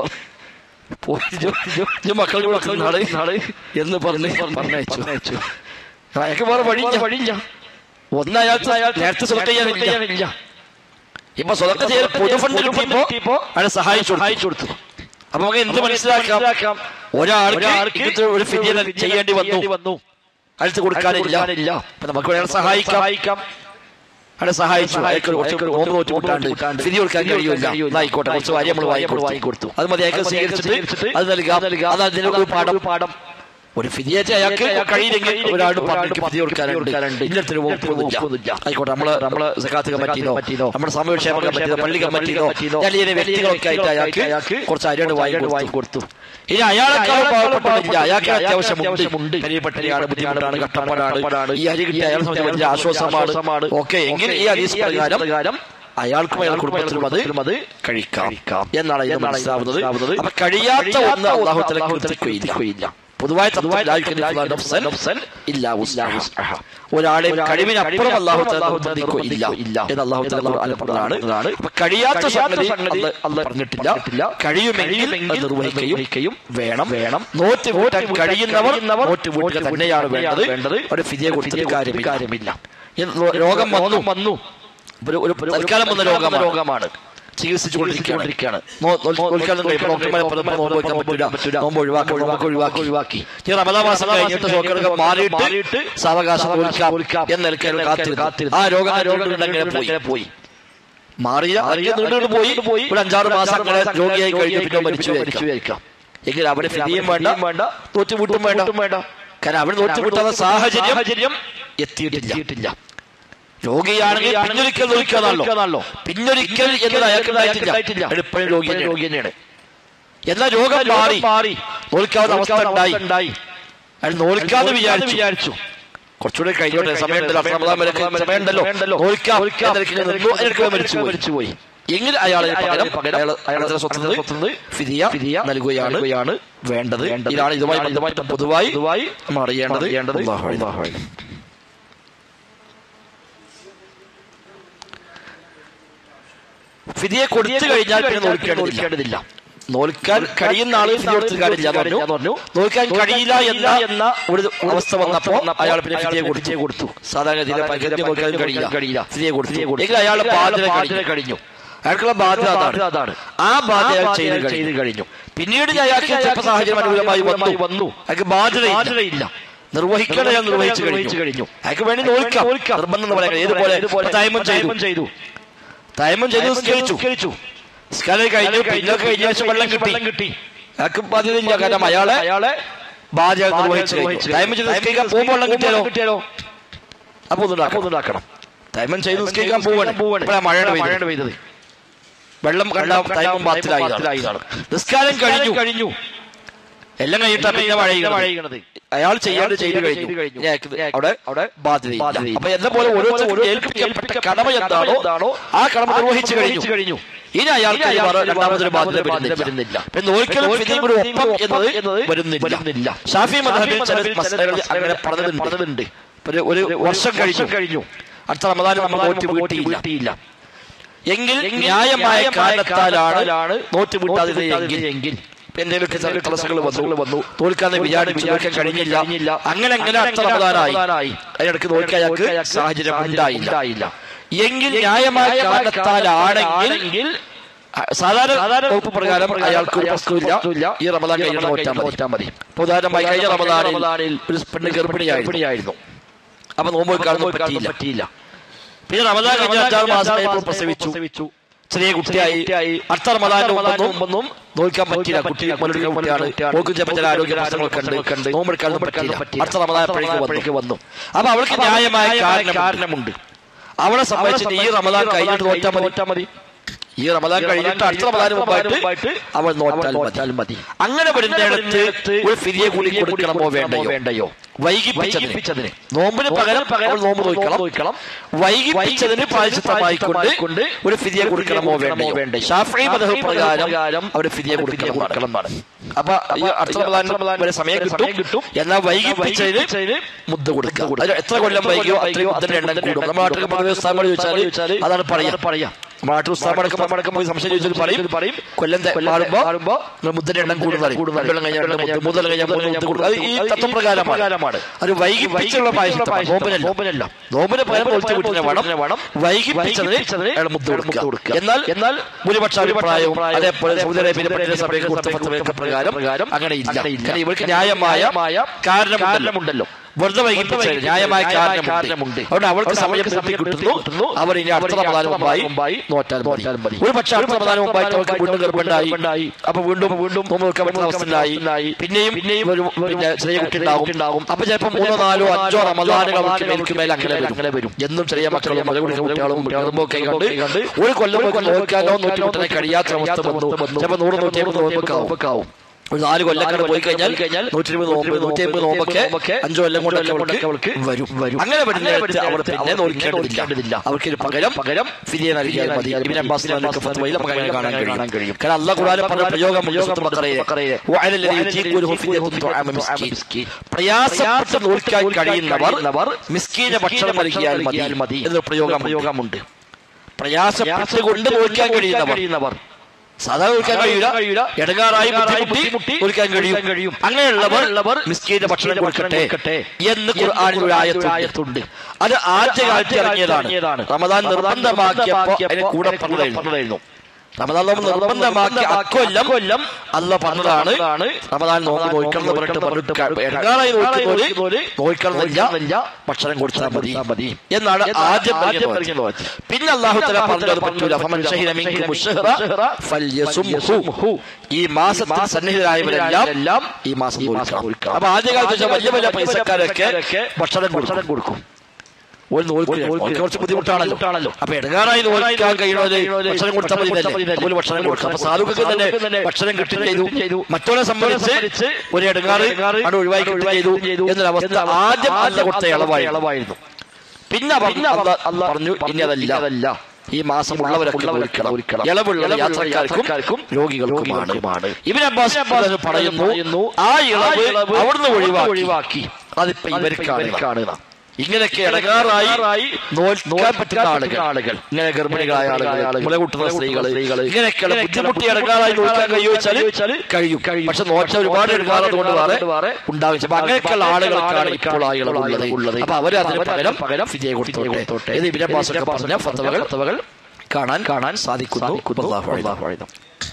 മക്കളുടെ മക്കൾ നാളെ നാളെ എന്ന് പറഞ്ഞ് പറഞ്ഞയച്ചു അയാൾക്ക് വേറെ വഴിയില്ല വഴിയില്ല ഒന്ന് അയാൾക്ക് അയാൾ നേരത്തെ സ്വതക്ക ചെയ്യാനില്ല ഇപ്പൊ സ്വതക്ക ചെയ്ത് പൊതുഫണ്ട് കിട്ടിയപ്പോ അയാളെ സഹായിച്ചു സഹായിച്ചു കൊടുത്തു അപ്പൊ നമുക്ക് എന്ത് മനസ്സിലാക്കാം ഒരാൾക്ക് ഇങ്ങനത്തെ ഒരു ഫിദിയ ചെയ്യേണ്ടി വന്നു അയാൾക്ക് കൊടുക്കാനില്ല അപ്പൊ നമുക്ക് അയാളെ സഹായിക്കാം അയാളെ സഹായിച്ചു അയാൾക്ക് കുറച്ച് നോമ്പ് നോറ്റ് കൂട്ടാണ്ട് ഫിദി കൊടുക്കാൻ കഴിയില്ല ആയിക്കോട്ടെ കുറച്ച് കാര്യം നമ്മൾ വാങ്ങി കൊടുത്തു അത് മതി അയാൾക്ക് സ്വീകരിച്ചിട്ട് അത് നൽകാം അത് അതിന്റെ ഒരു പാഠം പാഠം ഒരു ഫിദിയായിട്ട് അയാൾക്ക് കഴിയില്ലെങ്കിൽ ഒരാൾ പറഞ്ഞു ഫിദി കൊടുക്കാനുണ്ട് ഇന്നത്തെ ഒപ്പുന്നില്ല ആയിക്കോട്ടെ നമ്മള് നമ്മള് സക്കാത്ത് കമ്മിറ്റിയിലോ നമ്മുടെ സമയക്ഷേമ കമ്മിറ്റിയിലോ പള്ളി കമ്മിറ്റിയിലോ അല്ലെങ്കിൽ വ്യക്തികളൊക്കെ ആയിട്ട് അയാൾക്ക് കുറച്ച് അരിയാണ് വാങ്ങി കൊടുത്തു ഇനി അയാളെക്കാളും പാവപ്പെട്ടില്ല അയാൾക്ക് അത്യാവശ്യമുണ്ട് കരിയപ്പെട്ടയാണ് ബുദ്ധിമുട്ടാണ് കഷ്ടപ്പാടാണ് ഈ അരി കിട്ടിയ അയാളെ സംബന്ധിച്ച് വലിയ ആശ്വാസമാണ് ഓക്കെ എങ്കിൽ ഈ ഹദീസ് പ്രകാരം അയാൾക്കും അയാൾ കുടുംബത്തിലും അത് അത് കഴിക്കാം എന്നാണ് ഇത് മനസ്സിലാവുന്നത് അപ്പൊ കഴിയാത്ത ഒന്ന് അള്ളാഹുത്തല പൊതുവായ ഒരാളെ കഴിവിനപ്പുറം അള്ളാഹു ഇല്ല ഇല്ല എന്ന് അള്ളാഹു പറഞ്ഞതാണ് അപ്പൊ കഴിയാത്ത സംഗതി അല്ല പറഞ്ഞിട്ടില്ല കഴിയുമെങ്കിൽ അത് നിർവഹിക്കുകയും വേണം വേണം നോറ്റ് വീട്ടാൻ കഴിയുന്നവർ നോറ്റ് വീട്ടുക തന്നെയാണ് വേണ്ടത് വേണ്ടത് ഒരു ഫിദിയെ കൊടുത്തിട്ട് കാര്യമില്ല രോഗം വന്നു വന്നു ഒരു ഒരു തൽക്കാലം വന്ന രോഗം രോഗമാണ് ചികിത്സിച്ചുകൊണ്ടിരിക്കുകയാണ് നോമ്പ് ഒഴിവാക്കി ഒഴിവാക്കി ഒഴിവാക്കി ഈ റമദാ മാസം കഴിഞ്ഞിട്ട് ഷോക്കറുകൾ മാറിയിട്ട് സാവകാശം എന്ന നിലയ്ക്ക് കാത്തിരുന്നു ആ രോഗം ആ രോഗം അങ്ങനെ പോയി പോയി മാറിയ നീണ്ടു പോയി പോയി ഒരു അഞ്ചാറ് മാസം അങ്ങനെ രോഗിയായി കഴിഞ്ഞു പിന്നെ മരിച്ചു മരിച്ചു എങ്കിൽ അവിടെ ഫിദിയും വേണ്ട വേണ്ട തോറ്റുകൂട്ടും വേണ്ട വേണ്ട കാരണം അവിടെ തോറ്റുകൂട്ടാത്ത സാഹചര്യം എത്തിയിട്ടില്ല രോഗിയാണെങ്കിൽ പിന്നൊരിക്കൽ നോക്കാണല്ലോ പിന്നൊരിക്കൽ എന്നത് അയാൾക്കുണ്ടായിട്ടില്ല എപ്പോഴും രോഗി രോഗി തന്നെയാണ് എന്നാൽ രോഗം മാറി മാറി നോൽക്കാവുന്ന അവസ്ഥ ഉണ്ടായി അയാൾ നോൽക്കാന്ന് വിചാരിച്ചു വിചാരിച്ചു കുറച്ചുകൂടെ കഴിഞ്ഞോട്ടെ സമയമുണ്ടല്ലോ റമദാൻ വരെ സമയമുണ്ടല്ലോ നോൽക്കാം മരിച്ചു മരിച്ചുപോയി എങ്കിൽ അയാളെ പകരം അയാൾ അയാളുടെ സ്വത്തുന്നത് ഫിദിയ ഫിദിയ നൽകുകയാണ് വേണ്ടത് ഇതാണ് ഇതുമായി ബന്ധമായി പൊതുവായി പൊതുവായി നമ്മൾ അറിയേണ്ടത് അള്ളാഹു ഫിദിയെ കൊടുത്തു കഴിഞ്ഞാൽ പിന്നെ നോൽക്കേണ്ടതില്ല നോൽക്കാൻ കഴിയുന്ന ആള് ഫിദി കൊടുത്തു കാര്യമില്ല എന്ന് പറഞ്ഞു നോൽക്കാൻ കഴിയില്ല എന്ന എന്ന ഒരു അവസ്ഥ വന്നപ്പോ അയാൾ പിന്നെ ഫിദിയെ കൊടുത്തേ കൊടുത്തു സാധാരണ പകുതി നോക്കാൻ കഴിയില്ല കഴിയില്ല ഫിദിയെ കൊടുത്തു എങ്കിൽ അയാളുടെ ബാധ്യത കഴിഞ്ഞു അയാൾക്കുള്ള ബാധ്യത അതാണ് അതാണ് ആ ബാധ്യത അയാൾ ചെയ്ത് ചെയ്ത് കഴിഞ്ഞു പിന്നീട് അയാൾക്ക് ചില സാഹചര്യം അനുകൂലമായി വന്നു വന്നു അയാൾക്ക് ബാധ്യത ബാധ്യതയില്ല നിർവഹിക്കണം ഞാൻ നിർവഹിച്ചു കഴിഞ്ഞു കഴിഞ്ഞു അയാൾക്ക് വേണ്ടി നോൽക്കാം നിർബന്ധം എന്ന് പറയാം ഏതുപോലെ തൈമം ചെയ്തു ചെയ്തു തൈമം ചെയ്തു നിസ്കരിച്ചു നിസ്കാരം കഴിഞ്ഞു പിന്നെ കഴിഞ്ഞ ശേഷം വെള്ളം കിട്ടി കിട്ടി അയാൾക്ക് ബാധ്യതയില്ല കാരണം അയാളെ അയാളെ ബാധ്യത നിർവഹിച്ചു കഴിഞ്ഞു തൈമം ചെയ്ത് നിസ്കരിക്കാൻ പോകുമ്പോൾ വെള്ളം കിട്ടിയാലോ കിട്ടിയാലോ അപ്പൊ ഒന്നുണ്ടാക്കണം തൈമം ചെയ്ത് നിസ്കരിക്കാൻ പോവാണ് പോവാണ് മഴയാണ് മഴയാണ് പെയ്തത് വെള്ളം കണ്ട തൈമം ബാത്തിലായി നിസ്കാരം കഴിഞ്ഞു കഴിഞ്ഞു എല്ലാം കഴിഞ്ഞിട്ടാ പിന്നെ മഴ മഴയുന്നത് അയാൾ ചെയ്യാണ്ട് ചെയ്തു കഴിഞ്ഞു അവിടെ അവിടെ ബാധ്യത അപ്പൊ എന്ന പോലെ ഓരോ ഏൽപ്പിക്കപ്പെട്ട കടമ എന്താണോ ആ കടമ നിർവഹിച്ചു കഴിഞ്ഞു കഴിഞ്ഞു ഇനി അയാൾക്ക് രണ്ടാമതൊരു ബാധ്യത വരുന്നില്ല പിന്നെ ഒരിക്കലും ഫിദിയും കൂടി ഒപ്പം എന്നത് വരുന്നില്ല ഷാഫി മദഹബിൽ ചില മസലകൾ അങ്ങനെ പറഞ്ഞതുണ്ട് ഒരു ഒരു വർഷം കഴിഞ്ഞു കഴിഞ്ഞു അടുത്ത റമദാൻ നമ്മൾ നോറ്റ് വീട്ടിയില്ല എങ്കിൽ ന്യായമായ കാരണത്താലാണ് നോറ്റ് വീട്ടാതെ എങ്കിൽ എന്തെങ്കിലുമൊക്കെ ചില തടസ്സങ്ങൾ വന്നു വന്നു തോൽക്കാതെ വിചാരിച്ചു തോൽക്കാൻ കഴിഞ്ഞില്ല അങ്ങനെ അങ്ങനെ അടുത്ത റമദാനായി അതിനിടയ്ക്ക് തോൽക്കാൻ അയാൾക്ക് സാഹചര്യം ഉണ്ടായില്ല എങ്കിൽ ന്യായമായ കാരണത്താലാണെങ്കിൽ സാധാരണ സാധാരണ വകുപ്പ് പ്രകാരം അയാൾക്ക് ഒരു പ്രശ്നമില്ല ഈ റമദാൻ കഴിഞ്ഞിട്ട് നോറ്റാൽ മതി ഉദാഹരണമായി കഴിഞ്ഞ റമദാനിൽ ഒരു പെണ്ണ് ഗർഭിണിയായിരുന്നു അപ്പൊ നോമ്പ് വെക്കാനൊന്നും പറ്റിയില്ല പിന്നെ റമദാൻ കഴിഞ്ഞ അഞ്ചാറ് മാസമായപ്പോൾ പ്രസവിച്ചു ചെറിയ കുട്ടിയായി അടുത്ത റമദാന്റെ മുമ്പൊന്നും നോക്കാൻ പറ്റില്ല കുട്ടി മുലടിക്കുന്ന കുട്ടിയാണ് നോക്കും ചിലപ്പോൾ ചില ആരോഗ്യ പ്രശ്നങ്ങളൊക്കെ ഉണ്ട് നോമ്പെടുക്കാനൊന്നും പറ്റില്ല അടുത്ത റമദാനപ്പോഴേക്ക് വന്നു അപ്പൊ അവൾക്ക് ന്യായമായ കാരണമുണ്ട് അവളെ സംബന്ധിച്ചിട്ട് ഈ റമദാൻ കഴിഞ്ഞിട്ട് നോറ്റാൽ മതി മതി ഈ റമദാൻ കഴിഞ്ഞിട്ട് അടുത്ത റമദാൻ മുമ്പായിട്ട് അവൾ നോറ്റാൽ മതി മതി അങ്ങനെ വരുന്നിടത്ത് ഒരു ഫിരിയെ കൂടി കൊടുക്കണമോ വേണ്ടയോ വേണ്ടയോ വൈകിപ്പിച്ചതിന് നോമ്പിന് പകരം അവൾ നോമ്പ് നോക്കണം വൈകിപ്പിച്ചതിന് പാരിശുദ്ധമായിക്കൊണ്ട് ഒരു ഫിരിയെ കൊടുക്കണമോ വേണ്ടയോ വേണ്ടയോ? ഷാഫി മതഹ് പ്രകാരം പ്രകാരം അവർ ഫിരിയെ കൊടുക്കണം കൊടുക്കണമെന്നാണ്. അപ്പൊ ഈ അടുത്ത റമദാൻ വരെ സമയം കിട്ടും കിട്ടും. എന്നാൽ വൈകിപ്പിച്ചതിന് മുദ്ദ കൊടുക്കുക അതിന് എത്ര കൊല്ലം വൈകിയോ അത്രയും മുദ്ദന്റെ എണ്ണം കൂടും നമ്മുടെ നാട്ടിൽ പൊതുവെ ഉസ്താദന്മാർ ചോദിച്ചാൽ അതാണ് പറയാ പറയാ നമ്മുടെ നാട്ടിൽ ഉസ്താദന്മാരൊക്കെ അടക്കം പോയി സംശയം ചോദിച്ചാൽ പറയും പറയും കൊല്ലം തെ- മാറുമ്പോ മാറുമ്പോ നിങ്ങൾ മുദ്ദന്റെ എണ്ണം കൂടുന്നതായി കൂടുന്നതായി. കൊല്ലം കഴിഞ്ഞാൽ രണ്ട് മുദ്ദ, മൂന്ന് കൊല്ലം കഴിഞ്ഞാൽ മൂന്ന് മുദ്ദ കൊടുക്കും അത് ഈ തത്വപ്രകാരമാണ് പ്രകാരമാണ്. അത് വൈകിപ്പിച്ചുള്ള പായസം നോമ്പിനല്ല നോമ്പിനല്ല. നോമ്പിന് പകരം ഒഴിച്ചു വിട്ടിന് വേണം വേണം. വൈകിപ്പിച്ചതിന് വൈകിപ്പിച്ചതിന് അയാൾ മുദ്ദ മുദ്ദ കൊടുക്കുക കൊടുക്കുക. എന്നാൽ എന്നാൽ ഭൂരിപക്ഷ അഭിപ്രായവും അഭിപ്രായവും അതേപോലെ സൗദി അറേബ്യയിലെ പണ്ഡിത സഭയ്ക്ക് കൊടുത്ത ഫത്വയൊക്കെ പ്രകാരം അങ്ങനെ ഇല്ല കാരണം ഇവർക്ക് ന്യായമായ കാരണമുണ്ടല്ലോ കാരണമുണ്ടല്ലോ വെറുതെ വൈകിപ്പിച്ച ന്യായമായ കാരണമുണ്ട് കാരണമുണ്ട്. അതുകൊണ്ട് അവൾക്ക് അതുകൊണ്ട് സമയം അവൾക്ക് സമയം സമയം കിട്ടുന്നു കിട്ടുന്നു. അവർ ഇനി അടുത്ത അവർ ഇനി റമദാൻ അടുത്ത മുമ്പായി മുമ്പായി നോറ്റാൽ നോറ്റാൽ മതി മതി. ഒരു പക്ഷേ അടുത്ത റമദാൻ മുമ്പായിട്ട് അവർക്ക് വീണ്ടും ഗർഭമുണ്ടായി ഗർഭമുണ്ടായി. അപ്പൊ വീണ്ടും വീണ്ടും നോമ്പ് വെക്കാൻ പറ്റുന്ന അവസ്ഥയിലായി അവസ്ഥയിലായി. പിന്നെയും പിന്നെയും ഒരു പിന്നെ ചെറിയ കുട്ടി ഉണ്ടാകും ഉണ്ടാകും. അപ്പൊ ചിലപ്പോൾ മൂന്നോ നാലോ അഞ്ചോ റമദാനുകൾ അവർക്ക് മേൽക്ക് മേൽ അങ്ങനെ വരും അങ്ങനെ വരും. എന്നും ചെറിയ മക്കളും മല കുടിക്കുന്ന കുട്ടികളും ഗർഭമൊക്കെ കണ്ട് കണ്ട് ഒരു കൊല്ലം പോയി നോക്കാനോ നൂറ്റി മുട്ടനെ കഴിയാത്ത അവസ്ഥ വന്നു ചിലപ്പോൾ നൂറ് നൂറ്റി അമ്പത് നോമ്പൊക്കെ ഒരു നാല് കൊല്ലക്കാട് പോയി കഴിഞ്ഞാൽ നൂറ്റി ഇരുപത് നോമ്പ് നൂറ്റി അമ്പത് നോമ്പൊക്കെ അഞ്ചു കൊല്ലം കൊണ്ടൊക്കെ അവൾക്ക് വരും വരും അങ്ങനെ വരുന്ന അവർ പിന്നെ നോക്കേണ്ടതില്ല അവർക്ക് ഇത് പകരം പകരം ഫിരിയെ നൽകിയാൽ മതി ഇബിൻ അബ്ബാസ് റളിയല്ലാഹു ഫത്വയിൽ നമുക്ക് അങ്ങനെ കാണാൻ കഴിയും കഴിയും. കാരണം അള്ളാഹ് ഖുർആനിൽ പറഞ്ഞ പ്രയോഗം പ്രയോഗം ബക്കറയിലെ ബക്കറയിലെ. വഅലൽ ലദീ യുതീഖുനഹു ഫിദ്യത്തുൻ തുആമ മിസ്കീൻ പ്രയാസപ്പെട്ട് നോക്കാൻ കഴിയുന്നവർ മിസ്കീന ഭക്ഷണം നൽകിയാൽ മതി എന്നൊരു പ്രയോഗം പ്രയോഗമുണ്ട് പ്രയാസപ്പെട്ടുകൊണ്ട് നോക്കാൻ കഴിയുന്നവർ സാധാരണ നോക്കാൻ കഴിയില്ല ഇടങ്ങാറായി ബുദ്ധിമുട്ടി നോക്കാൻ കഴിയും അങ്ങനെയുള്ളവർ മിസ്കീന്റെ ഭക്ഷണം കൊടുക്കട്ടെ എന്ന് ഖുർആനിൽ ഒരു ആയത്തുണ്ട് അത് ആദ്യകാലത്ത് ഇറങ്ങിയതാണ് റമദാൻ നിർബന്ധമാക്കിയപ്പോ അതിന് കൂടെ പറഞ്ഞതായിരുന്നു റമദാൻ നോമ്പ് നിർബന്ധമാക്കി അക്കൊല്ലം കൊല്ലം അല്ല പറഞ്ഞതാണ് റമദാൻ നോമ്പ് നോക്കണം എന്ന് പറഞ്ഞിട്ട് പറഞ്ഞിട്ട് ഇടങ്ങാറായി നോക്കുന്നവര് നോക്കണമെന്നില്ല ഭക്ഷണം കൊടുത്താൽ മതി എന്നാണ് ആദ്യം പറഞ്ഞത് പിന്നെ അള്ളാഹു തല പറഞ്ഞത് പറ്റൂല ഫമൻ ശഹിദ മിൻകും അശ്ശഹ്റ ഫൽയസുംഹു ഈ മാസത്തിൽ സന്നിഹിതരായവരെല്ലാം ഈ മാസം നോക്കണം അപ്പൊ ആദ്യകാലത്ത് വെച്ചാൽ വലിയ വലിയ പൈസക്കാരൊക്കെ ഭക്ഷണം കൊടുക്കും ഒരു നോൽക്കില്ല ഓൽക്ക് കുറച്ച് ബുദ്ധിമുട്ടാണല്ലോ അപ്പൊ ഇടങ്ങാറായി നോക്കാൻ കഴിയുന്നത് ഭക്ഷണം കൊടുത്താൽ മതി തന്നെ. ഒരു ഭക്ഷണം കൊടുക്കാം അപ്പൊ സാധുക്കൾക്ക് തന്നെ ഭക്ഷണം കിട്ടി ചെയ്തു മറ്റവരെ സംബന്ധിച്ച് ഒരു ഇടങ്ങാറ് അവിടെ ഒഴിവാക്കി കിട്ടുകയും ചെയ്തു എന്നൊരവസ്ഥ ആദ്യം അല്ല കൊടുത്ത ഇളവായി ഇളവായിരുന്നു പിന്നെ പറഞ്ഞു അല്ല പറഞ്ഞു ഇനി അതല്ല ഈ മാസം ഉള്ളവരൊക്കെ ഒരിക്കണം ഇളവുള്ള യാത്രക്കാർക്കും രോഗികൾക്കുമാണ് ഇവൻ അബ്ബാസ് അബ്ബാസ് പറയുന്നു ആ ഇളവ് അവിടുന്ന് ഒഴിവാക്കി അതിപ്പോ ഇവർക്കാണ് ഇങ്ങനെയൊക്കെ ഇടങ്ങാറായി നോക്കാൻ പറ്റുന്ന ആളുകൾ ആളുകൾ ഇങ്ങനെ ഗർഭിണികളായ ആളുകൾ മുല കൂട്ടുന്ന സ്ത്രീകൾ ഇങ്ങനെയൊക്കെയുള്ള ബുദ്ധിമുട്ടി ഇടങ്ങാറായി നോക്കാൻ കഴിയുവെച്ചാൽ കഴിയും പക്ഷെ നോച്ച ഒരുപാട് ഇടങ്ങാറത് കൊണ്ട് വേറെ ഉണ്ടാവും അപ്പൊ അങ്ങനെയൊക്കെയുള്ള ആളുകൾക്കാണ് ഇപ്പോൾ ആ ഇളവുള്ളത് ഉള്ളത് അപ്പൊ അവർ അതിന് പകരം പകരം ഫിജയെ കൊടുത്തോട്ടെ ഇത് ഇബിനെ പാസൊക്കെ പറഞ്ഞ ഫത്തവകൾ ഫത്തവകൾ കാണാൻ കാണാൻ സാധിക്കുന്നു അല്ലാഹു അഅലം.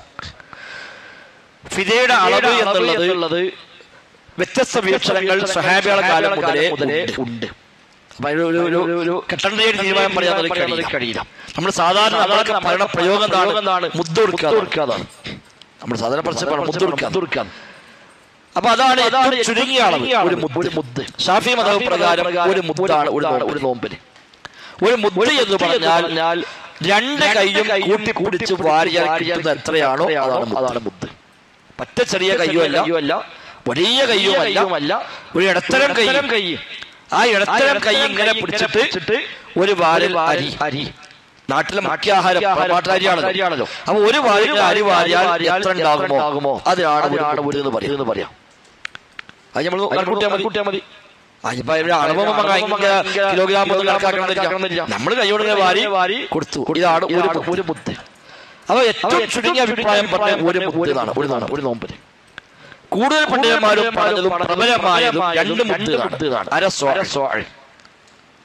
ഫിദയുടെ അളവ് എന്നുള്ളത് വ്യത്യസ്ത വീക്ഷണങ്ങൾ സഹാബികളെ കാലം മുതലേ ഉണ്ട് അപ്പൊ അതിന് ഒരു- ഒരു- ഒരു കെട്ടേണ്ട ഒരു തീരുമാനം പറയാൻ അതിന് കഴിയില്ല നമ്മൾ സാധാരണ നമ്മളൊക്കെ പറയുന്ന പ്രയോഗം എന്താണ് മുദ്ദ കൊടുക്കാതാണ് നമ്മൾ സാധാരണ പറഞ്ഞ മുദ്ദ കൊടുക്കാൻ അപ്പൊ അതാണ് ഏറ്റവും ചുരുങ്ങിയ അളവ് ഒരു മുദ്ദ് ഒരു മുദ്ദ് ഷാഫി മത പ്രകാരം ഒരു മുദ്ദാണ് ഒരു നോമ്പ് ഒരു നോമ്പിന് ഒരു മുദ്ദ് എന്ന് പറഞ്ഞാൽ രണ്ട് കൈയും കൂട്ടി പിടിച്ച് വാരിയാൽ കിട്ടുന്ന എത്രയാണോ അതാണ് അതാണ് മുദ്ദ് പറ്റ ചെറിയ കയ്യോ അല്ല വലിയ കയ്യോ അല്ല ഒരു ഇടത്തരം കൈ കൈ ആ ഇടത്തരം കൈ ഇങ്ങനെ പിടിച്ചിട്ട് ഒരു വാലിൽ അരി അരി നാട്ടിലെ മുഖ്യാഹാരം പാട്ടാരിയാണല്ലോ അപ്പൊ ഒരു വാലിൽ അരി വാരിയാൽ എത്ര ഉണ്ടാകുമോ അതിനാണ് ഒരു എന്ന് പറയും എന്ന് പറയാം അത് നമ്മൾ കൂട്ടിയാൽ മതി അതിപ്പോ ഇവിടെ അളവ് കിലോഗ്രാം ഒന്നും കണക്കാക്കണമെന്നില്ല നമ്മൾ കൈയോട് ഇങ്ങനെ വാരി വാരി കൊടുത്തു ഇതാണ് ഒരു ഒരു മുത്ത് അപ്പൊ ഏറ്റവും ചുരുങ്ങിയ അഭിപ്രായം പറഞ്ഞ ഒരു മുത്തതാണ് ഒരു നാണ് ഒരു നോമ്പിന് കൂടുതൽ പണ്ഡിതന്മാരും പറഞ്ഞതും പ്രബലമായതും രണ്ട് മുത്തുകളാണ് അര സോ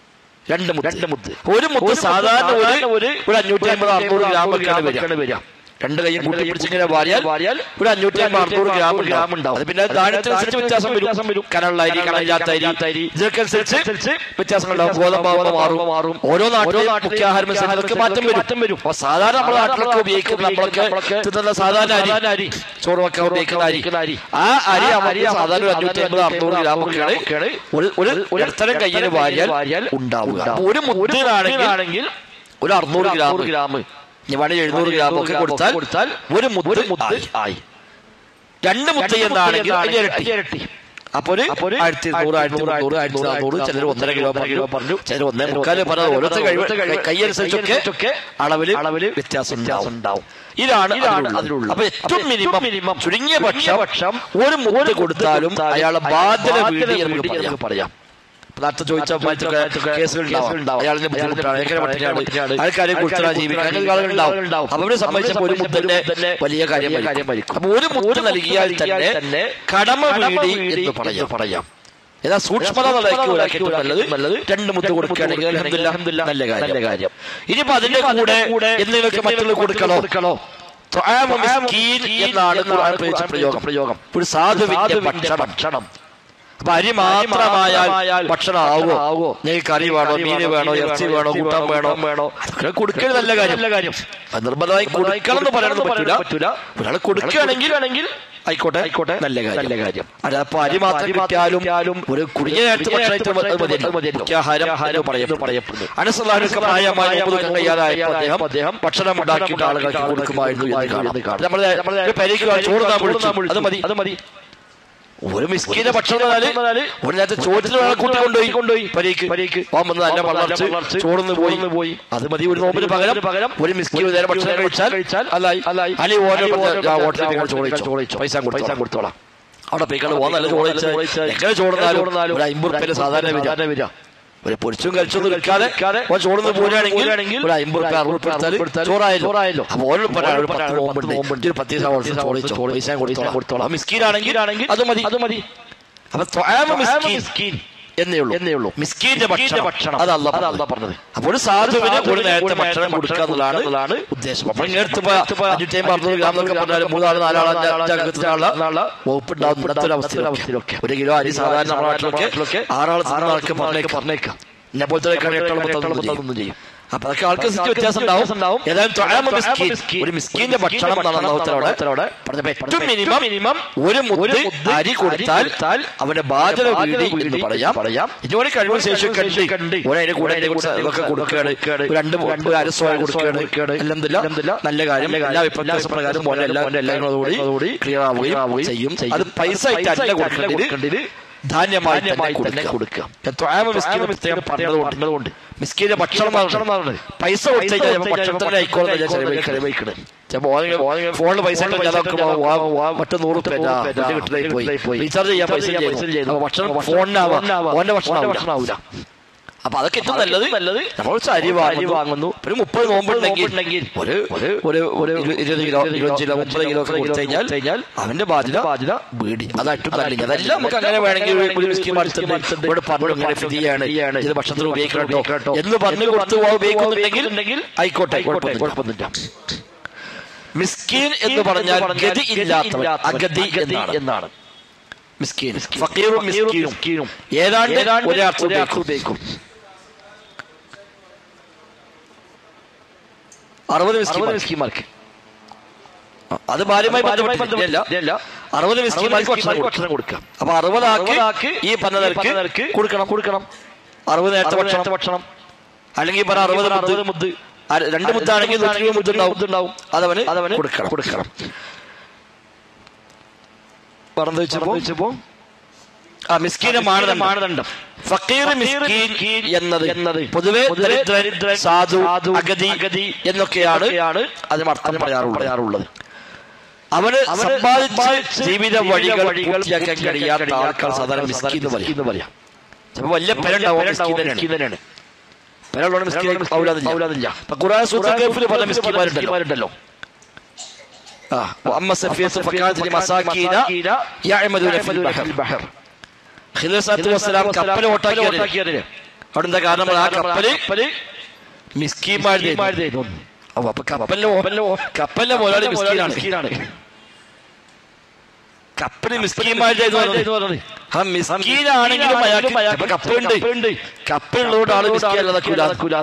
രണ്ട് മുത്ത് രണ്ട് മുത്ത് ഒരു മുത്ത് സാധാരണ ഒരു ഒരു അഞ്ഞൂറ്റി അമ്പത് അറുന്നൂറ് ഗ്രാമൊക്കെയാണ് വരിക രണ്ട് കൈയും കൂട്ടി പിടിച്ചിങ്ങനെ വാരിയാൽ വാരിയാൽ ഒരു അഞ്ഞൂറ്റി അമ്പത് അറുന്നൂറ് ഗ്രാം ഗ്രാം ഉണ്ടാവും. അത് പിന്നെ ധാന്യത്തിനനുസരിച്ച് വ്യത്യാസം വരും കനുള്ള അരി കണയില്ലാത്ത അരി ഇതൊക്കെ അനുസരിച്ച് വ്യത്യാസങ്ങളുണ്ടാവും ഗോതമ്പാവുമ്പോൾ മാറും മാറും. ഓരോ നാട്ടിലും നാട്ടിലും മുഖ്യാഹാരം അനുസരിച്ച് മാറ്റം വരും മാറ്റം വരും. അപ്പൊ സാധാരണ നമ്മുടെ നാട്ടിലൊക്കെ ഉപയോഗിക്കുന്ന നമ്മളൊക്കെ തിന്നുന്ന സാധാരണ സാധാരണ അരി അരി ചോറ് വെക്കാൻ ഉപയോഗിക്കുന്ന അരി അരി ആ അരി ആ നമുക്ക് അരി നമുക്ക് സാധാരണ ഒരു അഞ്ഞൂറ്റി അമ്പത് അറുന്നൂറ് ഗ്രാം ഒക്കെയാണ് ഒക്കെയാണ് ഒരു ഒരു ഒരു ഇടത്തരം കയ്യിൽ വാരിയാൽ വാരിയാൽ ഉണ്ടാവുക ഉണ്ടാവുക. അപ്പൊ ഒരു മുദ്രയാണെങ്കിൽ ആണെങ്കിൽ ഒരു അറുന്നൂറ് ഗ്രാം ഗ്രാം ഇനി വേണമെങ്കിൽ എഴുന്നൂറ് ഗ്രാം ഒക്കെ കൊടുത്താൽ കൊടുത്താൽ ഒരു മുദ്ര ഒരു മുദ്ര ആയി. ആയി രണ്ട് മുദ്ര എന്നാണെങ്കിൽ അതിന്റെ ഇരട്ടി ഇരട്ടി അപ്പൊ ഒരു അപ്പൊ ഒരു ആയിരത്തി ഇരുന്നൂറ് ആയിരത്തി മുന്നൂറ് ആയിരത്തി നാനൂറ് ചിലർ ഒന്നര കിലോ പറഞ്ഞു പറഞ്ഞു. ചിലർ ഒന്നേ മുക്കാല് പറഞ്ഞു ഓരോരുത്തർ കഴിവ് കഴിവ് കൈയനുസരിച്ചൊക്കെ അളവില് അളവില് വ്യത്യാസം വ്യത്യാസം ഉണ്ടാവും ഉണ്ടാവും. ഇതാണ് ഇതാണ് അതിലുള്ളത്. അതിലുള്ളത്. അപ്പൊ ഏറ്റവും മിനിമം മിനിമം ചുരുങ്ങിയ ചുരുങ്ങിയ പക്ഷം പക്ഷം ഒരു മുദ്ര ഒരു കൊടുത്താലും കൊടുത്താലും അയാളെ അയാളെ ബാധ്യത ബാധ്യത വീടി എന്ന് വീടി പറയാം എന്ന് പറയാം. നേരത്തെ ചോദിച്ച ചോദിച്ച കേസുകൾ കേസുകളുണ്ടാവും. അയാളിന് ബുദ്ധിമുട്ടാണ് എങ്ങനെ അയാളിന് പട്ടിണിയാണ് പട്ടിണിയാണ്. ആൾക്കാരെ കുറിച്ചാണ് ജീവിക്കാൻ അങ്ങനെ ആളുകളുണ്ടാവും ഉണ്ടാവും. അവരെ സംബന്ധിച്ചപ്പോൾ ഒരു മുദ്രന്റെ മുദ്രന്റെ വലിയ കാര്യം വലിയ കാര്യം വരിക്കും. വരിക്കും. അപ്പൊ ഒരു മുദ്ര നൽകിയാൽ തന്നെ തന്നെ കടമ കടമ വീടി വീടി എന്ന് എന്ന് പറയാം പറയാം. ഏതാ സൂക്ഷ്മത നിലയ്ക്ക് സൂക്ഷ്മത ഒരാൾക്ക് ഏറ്റവും നിലയ്ക്ക് നല്ലത് നല്ലത് രണ്ട് മുത്ത് കൊടുക്കുകയാണെങ്കിൽ അൽഹംദുലില്ലാ, അൽഹംദുലില്ലാ, നല്ല കാര്യം നല്ല കാര്യം. ഇനിയിപ്പോ അതിന്റെ കൂടെ എന്തെങ്കിലുമൊക്കെ മറ്റുള്ള കൊടുക്കണോ കൊടുക്കണോ ത്വആമു മിസ്കീൻ എന്നാണ് ഖുർആൻ ഉപയോഗിച്ച പ്രയോഗം പ്രയോഗം ഒരു സാധുവിന്റെ സാധുവിന്റെ ഭക്ഷണം ഭക്ഷണം അപ്പൊ അരി മാത്രമായാൽ മാത്രമായാൽ ഭക്ഷണം ആവോ ആവോ? നിങ്ങൾക്ക് കറി വേണോ കറി മീന് വേണോ, വേണോ മീന് ഇറച്ചി വേണോ, വേണോ ഇറച്ചി കൂട്ടാൻ വേണോ, വേണോ വേണോ? അതൊക്കെ കൊടുക്കൽ നല്ല കാര്യം നല്ല കാര്യം അത് നിർബന്ധമായി കൊടുക്കണം എന്ന് പറയാനൊന്നും പറ്റൂല പറ്റൂല ഒരാൾ കൊടുക്കുകയാണെങ്കിൽ ആണെങ്കിൽ ആയിക്കോട്ടെ ആയിക്കോട്ടെ നല്ല കാര്യം നല്ല കാര്യം അല്ല അപ്പൊ അരി മാത്രം അരി മാത്രം കിട്ടിയാലും കിട്ടിയാലും ഒരു കുടിയ നേരത്തെ കുടിയ ഭക്ഷണത്തിന് നേരത്തെ അത് മതി. ഭക്ഷണത്തിന് മതി. മുഖ്യാഹാരം എന്ന് പറയപ്പെടുന്നു പറയപ്പെടുന്നു അനസലാഹുക്ക് പ്രായമായ ഒമ്പത് കഴിയാതായപ്പോൾ അദ്ദേഹം അദ്ദേഹം ഭക്ഷണം ഉണ്ടാക്കിയിട്ട് ആളുകൾക്ക് കൊടുക്കുമായിരുന്നു എന്ന് കാണാം നമ്മളെ നമ്മളെ ഒരു പെരയ്ക്ക് ചോറ് താൻ വിളിച്ചു അത് മതി അത് മതി ഒരു മിസ്കീന്റെ ഭക്ഷണം തന്നാല് ഒരു നേരത്തെ ചോറ്റിന് വേണം കൂട്ടി കൊണ്ടുപോയി കൊണ്ടുപോയി പരീക്ക് പരീക്ക്. ഓൻ വന്ന് നല്ല വളർച്ച് വളർച്ച് ചോർന്ന് ചോർന്ന് പോയി പോയി. അത് മതി ഒരു നോമ്പിന് പകരം പകരം ഒരു മിസ്കി ഒരു നേരം ഭക്ഷണം കഴിച്ചാൽ കഴിച്ചാൽ അല്ലായി അല്ലായി. അല്ലെ ഓരോ അല്ലെ ഓരോ ഹോട്ടലിൽ നിങ്ങൾ ഹോട്ടലിൽ ചോദിച്ചോ ചോദിച്ചോ. പൈസ പൈസ കൊടുത്തോളാം കൊടുത്തോളാം. അവിടെ പോയിക്കൊണ്ട് ഓ നല്ല ചോറ് ചോദിച്ചാൽ ചോദിച്ചാൽ എങ്ങനെ ചോറുന്നാലും ചോറുന്നാലും ഒരു അമ്പത് റുപ്യ സാധാരണ വരിക സാധാരണ വരിക. ഒരു പൊരിച്ചും കഴിച്ചൊന്നും വിൽക്കാതെ വിൽക്കാതെ ഓൻ ചോറുന്ന് പോരുകയാണെങ്കിൽ പോരുകയാണെങ്കിൽ ഒരു അമ്പത് റുപ്യ അറുപത് റുപ്യ എടുത്താൽ കൊടുത്താൽ ചോറായല്ലോ ചോറായല്ലോ. അപ്പൊ ഓരോ പറയാം ഒരു പത്ത് പത്ത് നോമ്പുണ്ട് നോമ്പുണ്ട്. ഒരു പത്ത് ദിവസം കൊടുത്ത് ചോദിച്ചോ പൈസ ഞാൻ കൊടുത്തോളാം കൊടുത്തോളാം. മിസ്കീനാണെങ്കിൽ ആണെങ്കിൽ അത് മതി അത് മതി അപ്പൊ ത്വആമു മിസ്കീൻ മിസ്കീൻ എന്നേ ഉള്ളൂ എന്നേ ഉള്ളൂ. മിസ്കീന്റെ മിസ്കീന്റെ ഭക്ഷണം ഭക്ഷണം. അത് അല്ല അത് പറഞ്ഞത് അല്ലാഹ് പറഞ്ഞത്. അപ്പോൾ ഒരു സാധുവിന് ഒരു സാധുവിന് നേരത്തെ ഒരു നേരത്തെ ഭക്ഷണം കൊടുക്കുക എന്നുള്ളതാണ് എന്നുള്ളതാണ് ഉദ്ദേശം അപ്പോൾ ഇങ്ങനത്തെ അഞ്ഞൂറ്റി അമ്പത് അറുന്നൂറ് ഗ്രാം എന്നൊക്കെ പറഞ്ഞാൽ മൂന്നാള് നാലാള് അഞ്ചാളുള്ള വകുപ്പ് ഉണ്ടാവും ഇന്നത്തെ ഒരു അവസ്ഥയിലൊക്കെ ഒരു കിലോ അരി സാധാരണ നമ്മുടെ നാട്ടിലൊക്കെ ആറാൾ ആറാൾക്ക് പറഞ്ഞേക്ക് പറഞ്ഞേക്കാം എന്നെ പോലത്തെ എട്ടോളം പത്തൊന്നും ചെയ്യും അപ്പൊ അതൊക്കെ ആൾക്ക് വ്യത്യാസം ഉണ്ടാവും ഏതായാലും ത്വആമു മിസ്കീൻ ഒരു മിസ്കീന്റെ ഭക്ഷണം എന്നാണ് അള്ളാഹുത്തലോടെ പറഞ്ഞപ്പോ ഏറ്റവും മിനിമം മിനിമം ഒരു മുദ്ദ് അരി കൊടുത്താൽ അവന്റെ ബാധ്യത വീടി എന്ന് പറയാം പറയാം ഇതുപോലെ കഴിവ് ശേഷം കണ്ട് കണ്ട് ഒരതിന്റെ കൂടെ അതിന്റെ കൂടെ ഇതൊക്കെ കൊടുക്കുകയാണ് ഒരു രണ്ട് രണ്ട് അരസോയ കൊടുക്കുകയാണ് എല്ലാം നല്ല കാര്യം എല്ലാ വിപ്രകാശ പ്രകാരം പോലെ എല്ലാ എല്ലാവരോടുകൂടി ക്ലിയർ ആവുകയും ചെയ്യും അത് പൈസ ആയിട്ട് അല്ല കൊടുക്കേണ്ടത് ധാന്യമായി തന്നെ കൊടുക്കുക ത്വആമ മിസ്കീൻ എന്ന് പ്രത്യേകം പറഞ്ഞതുകൊണ്ട് മിസ്കീന്റെ ഭക്ഷണം ഭക്ഷണം പറഞ്ഞത് പൈസ കൊടുത്തു കഴിഞ്ഞാൽ ചിലപ്പോൾ ഭക്ഷണത്തിന് ആയിക്കോളെ ഞാൻ ചെലവഴിക്കണത് ചിലപ്പോൾ ഫോണിൽ പൈസ മറ്റു നൂറ് കിട്ടിലായി പോയി റീചാർജ് ചെയ്യാൻ പൈസ ചെയ്യുന്നു അപ്പൊ ഭക്ഷണം ഫോണിനാവാം ഓന്റെ ഭക്ഷണം ആവില്ല അപ്പൊ അതൊക്കെ ഏറ്റവും നല്ലത് നല്ലത് നമ്മൾ കുറച്ച് അരി അരി വാങ്ങുന്നു ഒരു മുപ്പത് നോമ്പുണ്ടെങ്കിൽ ഒരു ഒരു ഒരു ഒരു ഇരുപത് കിലോ ഇരുപത് കിലോ മുപ്പത് കിലോ ഒക്കെ കൊടുത്തു കഴിഞ്ഞാൽ കഴിഞ്ഞാൽ അവന്റെ ബാധ്യത ബാധ്യത വീടി അതാ ഏറ്റവും നല്ലത് അതെല്ലാം നമുക്ക് അങ്ങനെ വേണമെങ്കിൽ ഒരു- ഒരു മിസ്കിൻ മത്സരം ഇവിടെ പറഞ്ഞു ഇങ്ങനെ ഫിദിയാണ് ഇത് ഭക്ഷണത്തിൽ ഉപയോഗിക്കണം കേട്ടോ എന്ന് പറഞ്ഞു കൊടുത്തു പോകാൻ ഉപയോഗിക്കുന്നുണ്ടെങ്കിൽ ആയിക്കോട്ടെ കുഴപ്പമൊന്നുമില്ല. കുഴപ്പമൊന്നുമില്ല മിസ്കീൻ എന്ന് പറഞ്ഞാൽ ഗതി ഇല്ലാത്തവൻ അഗതി എന്നാണ് എന്നാണ് മിസ്കീൻ ഫക്കീറും മിസ്കീനും ഏതാണ്ട് ഒരേ അർത്ഥം ഉപയോഗിക്കും അറുപത് മിസ്കിന്മാർക്ക് മിസ്കിമാർക്ക് അത് ഭാര്യമായി ഭാര്യയുമായി ബന്ധപ്പെട്ടില്ല ബന്ധപ്പെട്ടില്ല. അറുപത് മിസ്കിന്മാർക്ക് ഭക്ഷണം മിസ്കിന്മാർക്ക് കൊടുക്കാം ഭക്ഷണം കൊടുക്കാം അപ്പൊ അറുപതാക്ക് അറുപതാക്ക് ഈ പറഞ്ഞ നിരക്ക് നിരക്ക് കൊടുക്കണം കൊടുക്കണം അറുപത് നേരത്തെ അറുപത് ഭക്ഷണം നേരത്തെ ഭക്ഷണം അല്ലെങ്കിൽ പറ അറുപത് അറുപത് മുദ്ദ് മുദ്ദ് അര- രണ്ട് മുദ്ദാണെങ്കിൽ നൂറ്റി ഇരുപത് മുദ്ദുണ്ടാവും മുദ്ദുണ്ടാവും. അതവന് അതവന് കൊടുക്കണം കൊടുക്കണം. പറഞ്ഞു വെച്ചപ്പോ വെച്ചപ്പോ ആ മിസ്കീന്റെ മാനദണ്ഡം മാനദണ്ഡം ഫക്കീർ മിസ്കീൻ എന്നത് എന്നത് പൊതുവെ പൊതുവെ ദരിദ്രൻ ദരിദ്രൻ, സാധു സാധു, അഗതി അഗതി എന്നൊക്കെയാണ് എന്നൊക്കെയാണ് അതിന് അർത്ഥം പറയാറുള്ളത് പറയാറുള്ളത് അവന് അവന് സമ്പാദിച്ച് സമ്പാദിച്ച് ജീവിത വഴികൾ പൂർത്തിയാക്കാൻ കഴിയാത്ത ആൾക്കാർ സാധാരണ മിസ്കീൻ എന്ന് പറയും എന്ന് പറയാം ചിലപ്പോ വലിയ പെരുണ്ടാവും മിസ്കീൻ മിസ്കിൻ തന്നെയാണ് തന്നെയാണ് പെരുള്ള മിസ്കീൻ ഔലാദില്ല ഔലാദില്ല. ഇപ്പൊ ഖുർആൻ സൂറ ഗൾഫിൽ പല മിസ്കിന്മാരുണ്ടല്ലോ മിസ്കിന്മാരുണ്ടല്ലോ ആ അമ്മ സഫിയത്ത് ഫക്കാത്തിൽ മസാക്കീന യഅമദൂന ഫിൽ ബഹർ ഖിദർ സല്ലല്ലാഹു വസ്സലാം കപ്പൽ ഓട്ടാക്കിയത് അവിടെ എന്താ കാരണം ആ കപ്പല് മിസ്കിന്മാരുടെ അപ്പൊ അപ്പൊ കപ്പലിലെ കപ്പലിലെ കപ്പലിലെ മുതലാളി മിസ്കീനാണ് കപ്പല് മിസ്കീന്മാരുടെ ഇത് പറഞ്ഞത്. ആ മിസ്കീനാണെങ്കിലും അയാൾക്ക് ഇപ്പൊ കപ്പലുണ്ട് കപ്പലുള്ളതുകൊണ്ട് ആള് മിസ്കീനല്ല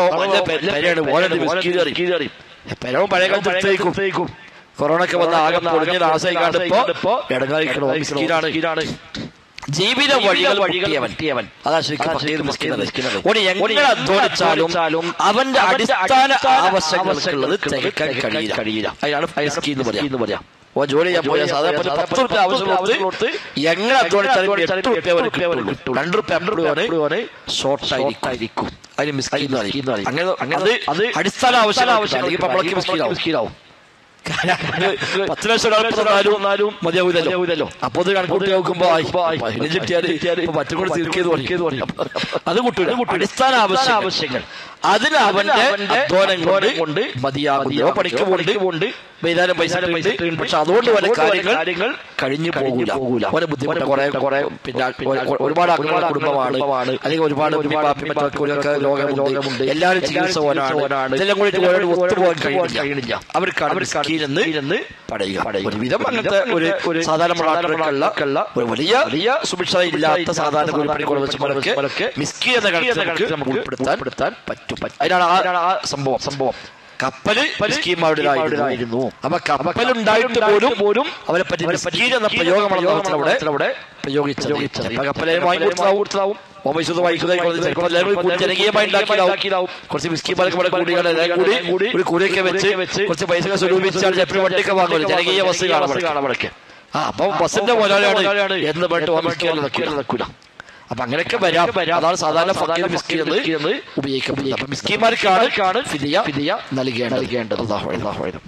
പെരവും പഴയ കാലത്ത് കൊറോണ ഒക്കെ വന്ന ആകെ പൊളിഞ്ഞ നാശമായിക്കാണ്ട് ഇപ്പൊ ഇടങ്ങാറിക്കണോ മിസ്കീനാണ് ജീവിത വഴികൾ വഴികൾ അതാ ശരിക്കും ഫക്കീർ മിസ്കീനത്. ഓന് എങ്ങനെ അധ്വാനിച്ചാലും അവന്റെ അടിസ്ഥാന ആവശ്യങ്ങൾക്കുള്ളത് തികക്കാൻ കഴിയില്ല അതിനാണ് മിസ്കീൻ എന്ന് പറയാ ഓ ജോലി ചെയ്യാൻ പോയ സാധാരണ ഒരു പത്ത് റുപ്യ ആവശ്യം കൊടുത്ത് എങ്ങനെ അധ്വാനിച്ചാലും എട്ട് റുപ്യ അവന് കിട്ടുള്ളൂ രണ്ട് റുപ്യ അമ്പത് ഷോർട്ട് ആയിരിക്കും അതിന് മിസ്കീൻ എന്ന് പറയും. അങ്ങനെ അത് അത് അടിസ്ഥാന ആവശ്യം അല്ലെങ്കിൽ നമ്മളൊക്കെ മിസ്കീനാവും പത്ത് ലക്ഷം ഒരാൾ തന്നാലും തന്നാലും മതിയാവൂലല്ലോ അപ്പൊ അത് കണക്കൂട്ടി നോക്കുമ്പോ പതിനഞ്ച് കിട്ടിയാല് മറ്റു കൂടെ തീർക്കിയത് അത് കൂട്ടൂല അടിസ്ഥാന ആവശ്യം ആവശ്യങ്ങൾ അതിന് അവന്റെ അധ്വാനം കൊണ്ട് മതിയാകുന്നോ പണിക്ക് പോണ്ട് വൈകുന്നേരം പൈസ ഉണ്ട് പക്ഷെ അതുകൊണ്ട് വല്ല കാര്യങ്ങൾ കഴിഞ്ഞു പോകൂല ഓരോ ബുദ്ധിമുട്ട് കുറെ കുറെ പിന്നെ ഒ- ഒരുപാട് അംഗങ്ങളുടെ കുടുംബമാണ് അല്ലെങ്കിൽ ഒരുപാട് ഉമ്മയും മറ്റൊക്കെ ഒരുക്കെ രോഗമുണ്ട് എല്ലാവരും ചികിത്സ ഓനാണ് ഇതെല്ലാം കൂടി ഓരോട് ഒത്തുപോകാൻ കഴിയണില്ല അവർക്കാണ് മിസ്കീനെന്ന് പറയുക ഒരുവിധം അങ്ങനത്തെ ഒരു ഒരു സാധാരണ ആളുകൾക്കുള്ള ഒരു വലിയ വലിയ സുഭിക്ഷത ഇല്ലാത്ത സാധാരണ കൂലിപ്പണി കുറവച്ചമാരൊക്കെ മിസ്കീൻ എന്ന കളിക്ക് നമുക്ക് ഉൾപ്പെടുത്താൻ പെടുത്താൻ പറ്റും അതിനാണ് ആ- ആ സംഭവം സംഭവം കപ്പല് മിസ്കീന്മാരുടേതായിരുന്നു അപ്പൊ കപ്പലുണ്ടായിട്ട് പോലും പോലും അവരെ പറ്റി മിസ്കീൻ എന്ന പ്രയോഗമാണ് അവിടെ അവിടെ പ്രയോഗിച്ചത് അപ്പൊ കപ്പലെ വാങ്ങി കൊടുത്തതാവും ഓമൈസൂത് വായിക്കുന്നത് ജനകീയമായി ഉണ്ടാക്കിയതാവും കുറച്ച് മിസ്കീന്മാരൊക്കെ ഇവിടെ കൂടികൾ എല്ലാവരും കൂടി ഒരു കൂടിയൊക്കെ വെച്ച് കുറച്ച് പൈസ സ്വരൂപിച്ചാൽ ചിലപ്പോൾ വണ്ടിയൊക്കെ വാങ്ങുമല്ലോ ജനകീയ ബസ് കാണാൻ അവിടേക്ക് ആ അപ്പൊ ബസിന്റെ മുതലാളിയാണ് എന്ന് പറഞ്ഞിട്ട് ഓമസ്കീൻ നിൽക്കൂല അപ്പൊ അങ്ങനെയൊക്കെ വരാം അതാണ് സാധാരണ ഫക്കീർ മിസ്കീൻ എന്ന് ഉപയോഗിക്കപ്പെടുന്നത് അപ്പൊ മിസ്കീന്മാർക്കാണ് ഫിദിയ ഫിദിയ നൽകേണ്ടത് നൽകേണ്ടത് അല്ലാഹു അല്ലാഹു അലം.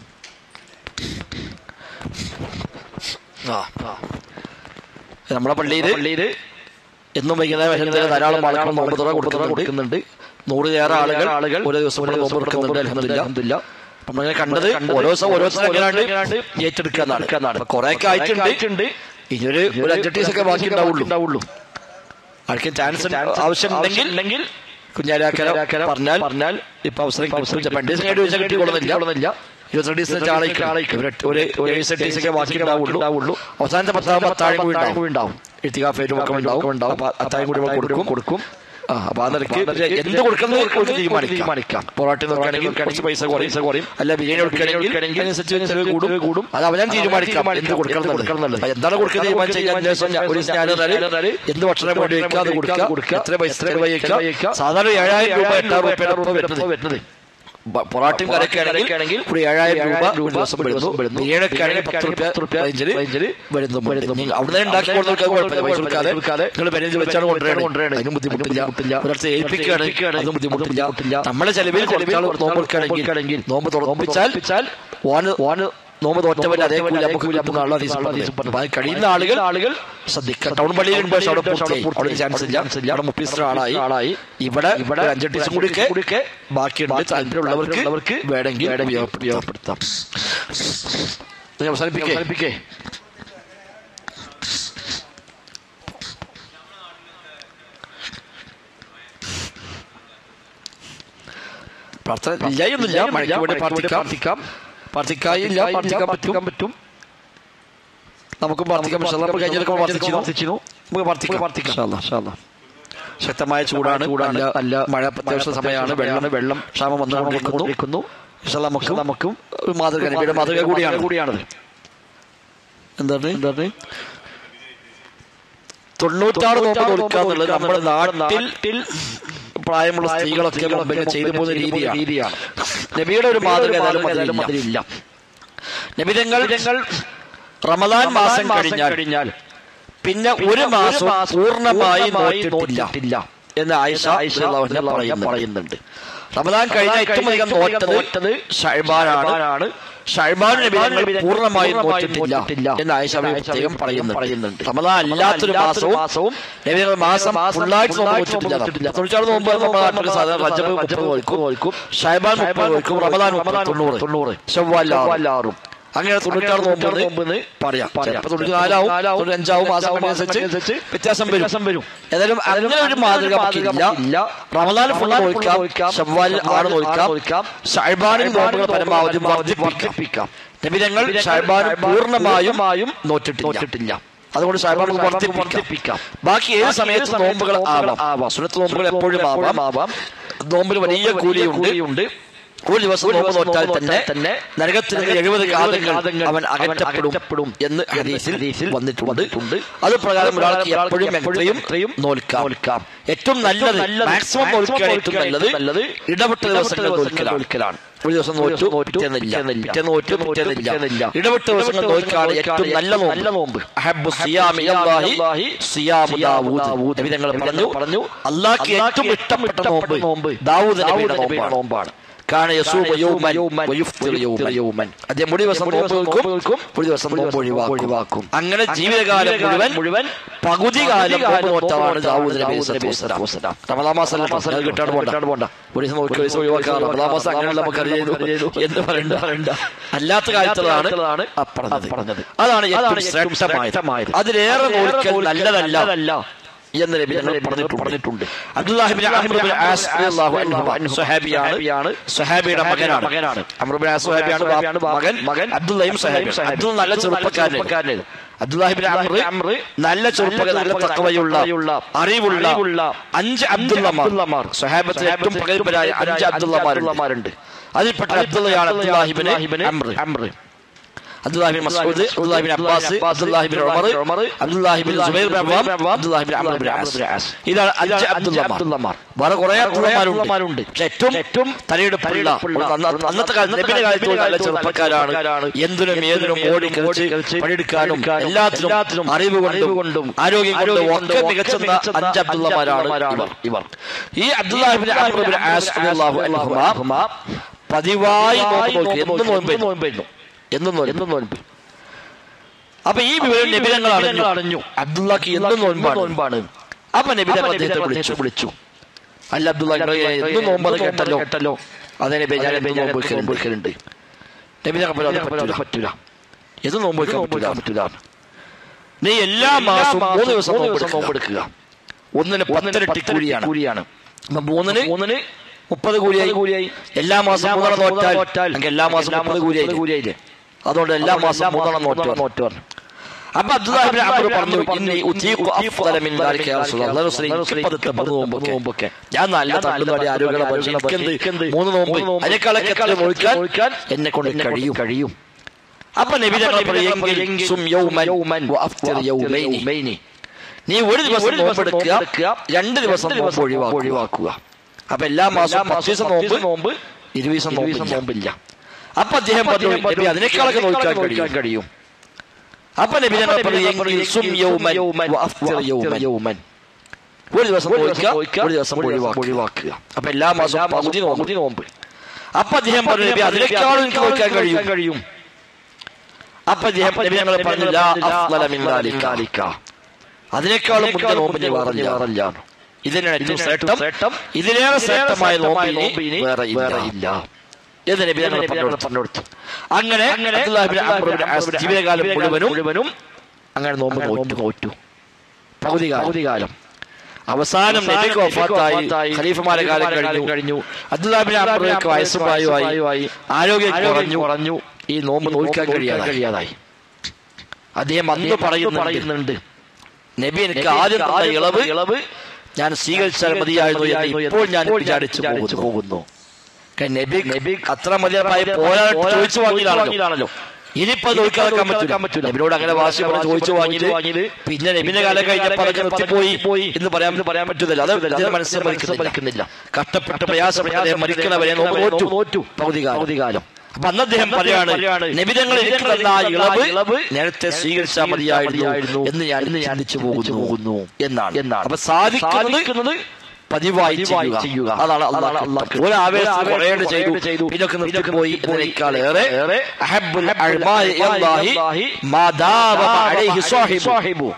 ആ ആ. നമ്മുടെ പള്ളിയിൽ പള്ളിയിൽ എന്നും വൈകുന്നേരം വരുന്നതിന് ധാരാളം ആളുകൾ നോമ്പ് തുറ കൊടുക്കുന്നുണ്ട് നൂറിലേറെ ആളുകൾ ആളുകൾ ഓരോ ദിവസം കൂടെ നോമ്പ് തുറക്കുന്നുണ്ട് അലഹമില്ല നമ്മളിങ്ങനെ കണ്ടത് ഓരോ ദിവസം ഓരോ ദിവസം എങ്ങനെയാണ് ഏറ്റെടുക്കാന്നാണ് അപ്പൊ കുറെ ഒക്കെ ആയിട്ടുണ്ട് ഇനിയൊരു ഒരു അഞ്ചെട്ട് ദിവസമൊക്കെ ബാക്കി ഉണ്ടാവുള്ളൂ ആർക്കും ചാൻസ് ആവശ്യമുണ്ടെങ്കിൽ കുഞ്ഞാരാക്കര പറഞ്ഞാൽ പറഞ്ഞാൽ ഇപ്പൊ അവസരം കിട്ടും. ചിലപ്പോ രണ്ട് ദിവസം കഴിഞ്ഞ് ചോദിച്ചാൽ കിട്ടിക്കൊള്ളുന്നില്ല ഇരുപത്തിരണ്ട് ദിവസം ആളേക്ക് ആളേക്ക് ഒരു ഒരു ഏഴ് ദിവസമൊക്കെ ബാക്കി ഉണ്ടാവുള്ളൂ അവസാനത്തെ പത്താം പത്താഴം കൂടി ഉണ്ടാവും എത്തികാഫേരും ഒക്കെ ഉണ്ടാവും ഉണ്ടാവും അപ്പൊ അത്താഴം കൂടി നമ്മൾ കൊടുക്കും കൊടുക്കും ആ അപ്പൊ ആ നിലയ്ക്ക് എന്ത് കൊടുക്കുന്നത് ഒരു തീരുമാനിക്കാം പൊറോട്ട നോക്കുകയാണെങ്കിൽ കുറച്ച് പൈസ കുറയും കുറയും അല്ല ബിരിയാണി കൊടുക്കുകയാണെങ്കിൽ അതിനനുസരിച്ച് ചെലവ് കൂടും കൂടും അത് അവനാൻ തീരുമാനിക്കാം എന്ത് കൊടുക്കണം എന്നുള്ളത് എന്താണ് കൊടുക്കുന്നത് തീരുമാനിച്ചു കഴിഞ്ഞാൽ അഞ്ച് ദിവസം ഞാൻ- ഒരു ദിവസം ഞാൻ തരാല് എന്ത് ഭക്ഷണം വേണ്ടി വെക്കുക അത് കൊടുക്കുക കൊടുക്കുക എത്ര പൈസ വയ്ക്കുക സാധാരണ ഏഴായിരം രൂപ എട്ടായിരം രൂപ വരുന്നത് വരുന്നത് ബ- പൊറാട്ടയും കരക്കാണെങ്കിൽ ഒരു ഏഴായിരം രൂപ ഒരു ദിവസം വരുന്നു ബിരിയാണിയൊക്കെ ആണെങ്കിൽ പത്ത് റുപ്യ റേഞ്ചില് വരുന്നു വരുന്നു അവിടെ നിന്ന് ഉണ്ടാക്കി കൊടുക്കാൻ കുഴപ്പമില്ല പൈസ കൊടുക്കാതെ നിങ്ങൾ പേരേജ് വെച്ചാണ് കൊണ്ടുവരണം അതിനും ബുദ്ധിമുട്ടില്ല ഒരാൾക്ക് ഏൽപ്പിക്കുകയാണ് അതും ബുദ്ധിമുട്ടില്ല നമ്മളെ ചെലവിൽ ചെലവിൽ നോമ്പ് കൊടുക്കുകയാണെങ്കിൽ നോമ്പ് തുറപ്പിച്ചാൽ ഓന് ഓന് നോമ്പ് തോറ്റവർ അതേ കൂലി നമുക്ക് കിട്ടുന്ന ആളോ അപ്പൊ അത് കഴിയുന്ന ആളുകൾ ആളുകൾ ശ്രദ്ധിക്കുക ടൗൺ പള്ളിയിലുണ്ട് പക്ഷെ അവിടെ പൂർത്തിയായി. അവിടെ ചാൻസ് ഇല്ല അവിടെ മുപ്പീസ് ആളായി ആളായി ഇവിടെ ഇവിടെ അഞ്ചെട്ട് ദിവസം കൂടി കൂടിയൊക്കെ ബാക്കിയുണ്ട് താല്പര്യമുള്ളവർക്ക് വേണമെങ്കിൽ ഉപയോഗ- ഉപയോഗപ്പെടുത്താം ഇത് അവസാനിപ്പിക്കേ അവസാനിപ്പിക്കേ പ്രാർത്ഥന ഇല്ലായൊന്നുമില്ല മഴയ്ക്ക് വേണ്ടി പ്രാർത്ഥിക്കാം പ്രാർത്ഥിക്കായില്ല പ്രാർത്ഥിക്കാൻ പറ്റും പറ്റും നമുക്ക് പ്രാർത്ഥിക്കാം ഇൻഷാ അല്ലാ. നമുക്ക് കഴിഞ്ഞിടയ്ക്ക് പ്രാർത്ഥിച്ചിരുന്നു നമുക്ക് പ്രാർത്ഥിക്കാം പ്രാർത്ഥിക്കാം ഇൻഷാ അല്ലാ, ഇൻഷാ അല്ലാ. ശക്തമായ ചൂടാണ് ചൂടാണ് നല്ല മഴ അത്യാവശ്യ സമയമാണ് വെള്ളം വെള്ളം ക്ഷാമം വന്നുകൊണ്ടിരിക്കുന്നു ഇൻഷാ അല്ലാ, നമുക്ക് നമുക്കും ഒരു മാതൃക നബിയുടെ മാതൃക കൂടിയാണ് കൂടിയാണത് എന്താണ് എന്താണ് തൊണ്ണൂറ്റാറ് നോമ്പ് കൊടുക്കാന്നുള്ളത് നമ്മുടെ നാട്ടിൽ പ്രായമുള്ള സ്ത്രീകളൊക്കെ മുമ്പേ ചെയ്തു പോകുന്ന രീതിയാണ് നബിയുടെ ഒരു മാതൃക ഏതായാലും അതിലില്ല നബിതങ്ങൾ റമദാൻ മാസം കഴിഞ്ഞാൽ പിന്നെ ഒരു മാസം പൂർണ്ണമായി നോറ്റിട്ടില്ല എന്ന് ആയിഷ റളിയല്ലാഹു അൻഹ പറയുന്നുണ്ട് റമദാൻ കഴിഞ്ഞ ഏറ്റവും അധികം നോറ്റത് ഷൈബാനാണ് ഷൈബാൻ നബിതങ്ങൾ പൂർണ്ണമായും നോറ്റിട്ടില്ല എന്ന് ആയിഷ പ്രത്യേകം പറയുന്നുണ്ട് റമദാൻ അല്ലാത്തൊരു മാസവും നബിതങ്ങൾ മാസം ഫുള്ളായിട്ട് നോമ്പ് നോറ്റിട്ടില്ല തൊഴിച്ചാറ് നോമ്പ് നമ്മുടെ നാട്ടിൽ സാധാരണ റജബ് മുപ്പത് നോക്കും ഷൈബാൻ മുപ്പത് നോക്കും റമദാൻ മുപ്പത് തൊണ്ണൂറ് തൊണ്ണൂറ് ചൊവ്വാലാറും അങ്ങനെ തൊണ്ണൂറ്റാറ് നോമ്പ് നോമ്പെന്ന് പറയാം ചിലപ്പോൾ തൊണ്ണൂറ്റി നാലാവും തൊണ്ണൂറ്റി അഞ്ചാവും മാസം അനുസരിച്ച് വ്യത്യാസം വരും വരും ഏതായാലും അങ്ങനെ ഒരു മാതൃക നമുക്കില്ല റമദാൻ ഫുൾ നോക്കാം ഷവ്വാലിൽ ആറ് നോക്കാം ഷൈബാനിൽ നോമ്പുകൾ പരമാവധി വർദ്ധിപ്പിക്കാം നബിതങ്ങൾ ഷൈബാൻ പൂർണ്ണമായും നോറ്റിട്ടില്ല അതുകൊണ്ട് ഷൈബാൻ വർദ്ധിപ്പിക്കാം ബാക്കി ഏത് സമയത്ത് നോമ്പുകൾ ആവാം സുനത്ത് നോമ്പുകൾ എപ്പോഴും ആവാം ആവാം നോമ്പിൽ വലിയ കൂലിയുണ്ട് ഒരു ദിവസം നോമ്പ് നോറ്റാൽ തന്നെ തന്നെ നരകത്തിൽ നിന്ന് എഴുപത് കാതങ്ങൾ അവൻ അകറ്റപ്പെടും എന്ന് ഹദീസിൽ വന്നിട്ടുണ്ട് അത് പ്രകാരം ഒരാൾക്ക് എപ്പോഴും എത്രയും നോൽക്കാം ഏറ്റവും നല്ലത് മാക്സിമം നോൽക്കാൻ ഏറ്റവും നല്ലത് നല്ലത് ഇടപെട്ട ദിവസങ്ങൾ നോൽക്കലാണ് ഒരു ദിവസം നോറ്റു പിറ്റേന്നില്ല പിറ്റേന്ന് നോറ്റു പിറ്റേന്നില്ല ഇടപെട്ട ദിവസങ്ങൾ നോക്കാണ് ഏറ്റവും നല്ല നല്ല നോമ്പ് അഹബ്ബു സിയാമി ഇലല്ലാഹി സിയാമു ദാവൂദ് നബി തങ്ങൾ പറഞ്ഞു പറഞ്ഞു അല്ലാഹ്ക്ക് ഏറ്റവും ഇഷ്ടപ്പെട്ട നോമ്പ് നോമ്പ് ദാവൂദ് നബിയുടെ നോമ്പാണ് കാന യസൂമ യൗമൻ വയുഫ്തിറു യൗമൻ അദ്ദേഹം ഒരു ദിവസം നോമ്പ് നിൽക്കും ഒരു ദിവസം നോമ്പ് ഒഴിവാക്കും അങ്ങനെ ജീവിതകാലം മുഴുവൻ മുഴുവൻ പകുതി കാലം നോമ്പ് നോറ്റമാണ് ദാവൂദ് നബി സ്വല്ലല്ലാഹു അലൈഹി വസല്ലം റമദാൻ മാസം അത് കിട്ടാണ്ട് പോണ്ട പോണ്ട ഒരു ദിവസം നോക്കി ഒരു ദിവസം ഒഴിവാക്കാം റമദാൻ മാസം അങ്ങനെ നമുക്ക് അറിയുന്നു എന്ന് പറയണ്ട പറയണ്ട അല്ലാത്ത കാര്യത്തിലാണ് പറഞ്ഞത് അതാണ് ഏറ്റവും ശ്രേഷ്ഠമായത് അതിലേറെ നോക്കൽ നല്ലതല്ല എന്ന് നബി തങ്ങൾ പറഞ്ഞിട്ടുണ്ട് പറഞ്ഞിട്ടുണ്ട് അബ്ദുല്ലാഹിബിൻ അഹ്മദ് ആസ് റളിയല്ലാഹു അൻഹു സ്വഹാബിയാണ് സ്വഹാബിയുടെ മകനാണ് മകനാണ് അമ്രുബിൻ ആസ് സ്വഹാബിയാണ് മകൻ മകൻ അബ്ദുല്ലയും സ്വഹാബി അബ്ദുള്ള നല്ല ചെറുപ്പക്കാരൻ അബ്ദുല്ലാഹിബിൻ അമ്ര നല്ല ചെറുപ്പക്കാർ നല്ല തക്കവയുള്ള അറിവുള്ള അഞ്ച് അബ്ദുള്ളമാർ സ്വഹാബത്തിൽ ഏറ്റവും പ്രഗത്ഭരായ അഞ്ച് അബ്ദുള്ളമാരുണ്ട് അതിൽപ്പെട്ട അബ്ദുള്ളയാണ് Abdullah ibn Amr Amr Abdullah ibn Masud Abdullah ibn Abbas Abdullah ibn Umar Abdullah ibn Zubair bin Awwam Abdullah ibn Amr bin As ഇതാണ് അഞ്ച് അബ്ദുല്ലമാർ വേറെ കുറെ അബ്ദുള്ളമാരുണ്ട് പക്ഷെ ഏറ്റവും ഏറ്റവും തലയെടുപ്പുള്ള അന്നത്തെ കാലത്ത് നബിയുടെ കാലത്ത് നല്ല ചെറുപ്പക്കാരാണ് എന്തിനും ഏതിനും ഓടി കളിച്ച് പണിയെടുക്കാനും എല്ലാത്തിനും അറിവ് കൊണ്ടും ആരോഗ്യം കൊണ്ടും ഒക്കെ മികച്ചെന്ന അഞ്ച് അബ്ദുള്ളമാരാണ് ഇവർ ഇവർ ഈ അബ്ദുല്ലാഹിബിൻ അംർ ബിൻ ആസ് റളിയല്ലാഹു അൻഹുമാ പതിവായി നോമ്പ് നോക്കി എന്നും നോമ്പായിരുന്നു എന്നും എന്നും നോൻപ് അപ്പൊ ഈ വിവരം നബിതങ്ങൾ അറിഞ്ഞു അബ്ദുള്ളക്ക് എന്നും നോൻപാണ് നോൻപാണ് അപ്പൊ നബിതങ്ങൾ അദ്ദേഹത്തെ വിളിച്ചു വിളിച്ചു അല്ല അബ്ദുള്ള എന്നും നോമ്പത് കേട്ടല്ലോ കേട്ടല്ലോ അതെ നബി ഞാൻ നോമ്പ് വിളിക്കലുണ്ട് നബിതങ്ങൾ പറ്റൂല എന്നും നോമ്പ് വെക്കാൻ പറ്റൂല നീ എല്ലാ മാസവും മൂന്ന് ദിവസം നോമ്പെടുക്കുക ഒന്നിന് പത്തിരട്ടി കൂലിയാണ് കൂലിയാണ് മൂന്നിന് മൂന്നിന് മുപ്പത് കൂലിയായി കൂലിയായി എല്ലാ മാസം മൂന്നെണ്ണം നോറ്റാൽ എല്ലാ മാസം മുപ്പത് കൂലിയായി കൂലിയായില്ലേ അതുകൊണ്ട് എല്ലാ മാസം മൂന്നെണ്ണം നോറ്റ് നോറ്റ് പറഞ്ഞു അപ്പൊ അബ്ദുല്ലാഹിബിൻ അബ്ദു പറഞ്ഞു ഇന്നി ഉതീഖു അഫ്ദല മിൻ ദാലിക യാ റസൂലല്ലാഹ് റസൂലേ നോമ്പ് നോമ്പൊക്കെ ഞാൻ നല്ല തള്ളുന്നടി ആരോഗ്യമുള്ള മനുഷ്യൻ എനിക്കെന്ത് മൂന്ന് നോമ്പ് അതിനേക്കാളൊക്കെ നോക്കാൻ എന്നെ കൊണ്ട് കഴിയും കഴിയും അപ്പൊ നബി തങ്ങൾ പറയും സും യൗമൻ വഅഫ്തിർ യൗമൈനി നീ ഒരു ദിവസം നോമ്പെടുക്കുക രണ്ട് ദിവസം നോമ്പ് ഒഴിവാക്കുക അപ്പൊ എല്ലാ മാസവും പത്ത് ദിവസം നോമ്പ് നോമ്പ് ഇരുപത് ദിവസം നോമ്പ് നോമ്പില്ല അപ്പൊ അദ്ദേഹം പറഞ്ഞു നബി അതിനേക്കാളൊക്കെ നോക്കാൻ കഴിയും കഴിയും അപ്പൊ നബി ഞങ്ങൾ പറഞ്ഞു ഒരു ദിവസം ഒരു ദിവസം ഒഴിവാക്കുക അപ്പൊ എല്ലാ മാസവും പകുതി പകുതി നോമ്പ് അപ്പൊ അദ്ദേഹം പറഞ്ഞു നബി അതിനേക്കാളും എനിക്ക് നോക്കാൻ കഴിയും കഴിയും അപ്പൊ അദ്ദേഹം നബി ഞങ്ങൾ പറഞ്ഞു അതിനേക്കാളും മുന്നേ നോമ്പ് ഞാൻ പറഞ്ഞ ഇതിനാണ് ഏറ്റവും ശ്രേഷ്ഠം ഇതിലേറെ ശ്രേഷ്ഠമായ നോമ്പ് ഇനി വേറെ ഇല്ല എന്ന് നബി തങ്ങൾ പറഞ്ഞുകൊടുത്തു അങ്ങനെ ജീവിതകാലം മുഴുവനും മുഴുവനും അങ്ങനെ നോമ്പ് നോറ്റ് നോറ്റു പകുതി പകുതി കാലം അവസാനം നബിക്ക് വഫാത്തായി ഖലീഫമാരെ കാലം കഴിഞ്ഞു കഴിഞ്ഞു അബ്ദുല്ലാബിൻ അബ്ദുലേക്ക് വയസ്സുമായി ആരോഗ്യം കുറഞ്ഞു കുറഞ്ഞു ഈ നോമ്പ് നോക്കാൻ കഴിയാതെ കഴിയാതായി അദ്ദേഹം അന്ന് പറയുന്നു പറയുന്നുണ്ട് നബി എനിക്ക് ആദ്യം ഇളവ് ഇളവ് ഞാൻ സ്വീകരിച്ചാൽ മതിയായിരുന്നു എന്ന് ഇപ്പോൾ ഞാൻ വിചാരിച്ചു പോകുന്നു നബി നബി അത്ര മതിയായി പോരാട്ട് ചോദിച്ചു വാങ്ങിയതാണല്ലോ ഇനിയിപ്പോ നോക്കാൻ പറ്റൂല നബിനോട് അങ്ങനെ വാശി പറഞ്ഞ് ചോദിച്ചു വാങ്ങിയത് പിന്നെ നബിന്റെ കാലം കഴിഞ്ഞപ്പോൾ അതൊക്കെ നിർത്തിപ്പോയി പോയി എന്ന് പറയാൻ പറയാൻ പറ്റുന്നില്ല അത് മനസ്സിലാക്കുന്നില്ല കഷ്ടപ്പെട്ട് പ്രയാസപ്പെട്ട് മരിക്കണവരെ നോറ്റു നോറ്റു പകുതി പകുതി കാലം അപ്പൊ അന്ന് അദ്ദേഹം പറയാണ് നബിതങ്ങൾ എനിക്ക് തന്ന ഇളവ് ഇളവ് നേരത്തെ സ്വീകരിച്ചാൽ മതിയായിരുന്നു എന്ന് ഞാൻ ചിന്തിച്ചു പോകുന്നു എന്നാണ് എന്നാണ് അപ്പൊ സാധിക്കുന്നത് പതിവായി ചെയ്യുക അതാണ് അള്ളാഹ് ഒരു ആവേശം കുറേണ്ട് ചെയ്തു ചെയ്തു പിന്നൊക്കെ നിർത്തി പോയി എന്നതിനേക്കാൾ ഏറെ അഹബ്ബുൽ അഅ്മാലി ഇലല്ലാഹി മാ ദാവ അലൈഹി സാഹിബു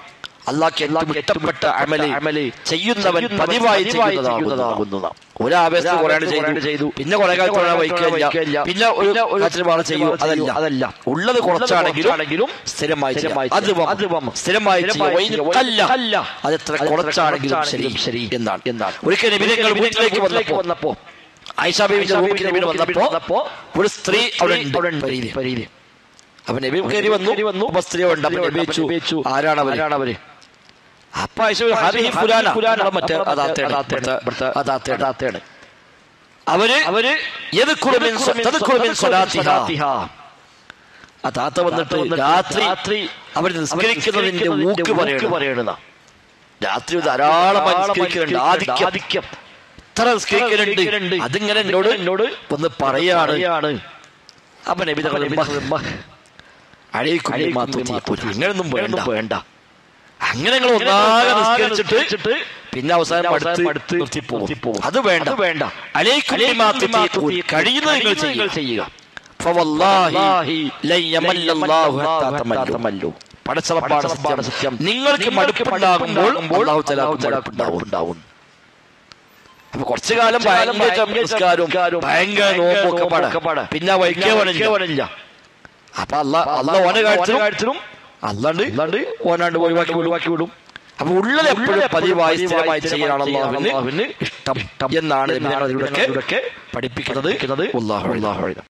അള്ളാഹ്ക്ക് ഏറ്റവും ഇഷ്ടപ്പെട്ട അമല് അമല് ചെയ്യുന്നവൻ പതിവായി ചെയ്യുന്നതാകുന്നതാണ് ഒരാവേശം കുറെ ചെയ്തു പിന്നെ കുറെ കാലം കുറെ വഹിക്കില്ല പിന്നെ ഒരു കാറ്റിൽ ചെയ്യൂ അതല്ല അതല്ല ഉള്ളത് കുറച്ചാണെങ്കിലും സ്ഥിരമായി ചെയ്യാം. അത് വം. സ്ഥിരമായി ചെയ്യാം. വൈൻ കല്ല. അത് എത്ര കുറച്ചാണെങ്കിലും ശരി ശരി എന്നാണ് എന്നാണ് ഒരിക്കൽ നബിതങ്ങൾ വീട്ടിലേക്ക് വന്നപ്പോ വന്നപ്പോ ആയിഷ ബീവിന്റെ റൂമിലേക്ക് നബി വന്നപ്പോ ഒരു സ്ത്രീ അവിടെ ഉണ്ട് പരീതി പരീതി അപ്പൊ നബി കയറി വന്നു വന്നു അപ്പൊ സ്ത്രീ ഉണ്ട് അപ്പൊ നബി ചോദിച്ചു ആരാണ് അവര് ആരാണ് അവര് അപ്പൊ ആയിഷ പറഞ്ഞു, "ഹാദിഹി ഫുലാന ഫുലാന മറ്റേ അതാത്തേണ് അതാത്തേണ് അവര് അവര് ഏത് കുറുമിൻ കുറുമിൻ സ്വലാത്തിഹ ആ താത്ത വന്നിട്ട് രാത്രി രാത്രി അവർ നിസ്കരിക്കുന്നതിന്റെ ഊക്ക് പറയണ രാത്രി ധാരാളം നിസ്കരിക്കുന്നുണ്ട് ആധിക്യം എത്ര നിസ്കരിക്കലുണ്ട് അതിങ്ങനെ എന്നോട് എന്നോട് ഒന്ന് പറയാണ് അപ്പൊ നബി തങ്ങൾ അഴയിക്കും അങ്ങനൊന്നും വേണ്ട വേണ്ട അങ്ങനെ നിങ്ങൾ ഒന്നാകെ നിസ്കരിച്ചിട്ട് പിന്നെ അവസാനം അടുത്ത് അടുത്ത് നിർത്തിപ്പോകും അത് വേണ്ട വേണ്ട അലൈക്കും കഴിയുന്നത് നിങ്ങൾ ചെയ്യുക ഫവല്ലാഹി ലൻ യമല്ല അല്ലാഹു ഹത്താ തമല്ലു. പടച്ചറപ്പാണ് സത്യം നിങ്ങൾക്ക് മടുപ്പുണ്ടാകുമ്പോൾ അല്ലാഹു തആലാക്ക് മടുപ്പുണ്ടാവും അപ്പൊ കുറച്ചു കാലം ഭയങ്കര നിസ്കാരവും ഭയങ്കര നോമ്പൊക്കെ പാടെ പിന്നെ വൈക്കവനില്ല അപ്പൊ അല്ല അല്ല ഓനെ കാര്യത്തിലും അല്ലാണ്ട് അല്ലാണ്ട് ഓനാണ്ട് ഒഴിവാക്കി ഒഴിവാക്കി വിടും അപ്പൊ ഉള്ളത് എപ്പോഴും പതിവായി സ്ഥിരമായി ചെയ്യാനാണ് അള്ളാഹുവിന് ഇഷ്ടം എന്നാണ് നബിയാണ് ഇതിലൂടെയൊക്കെ പഠിപ്പിക്കുന്നത് അള്ളാഹു അള്ളാഹു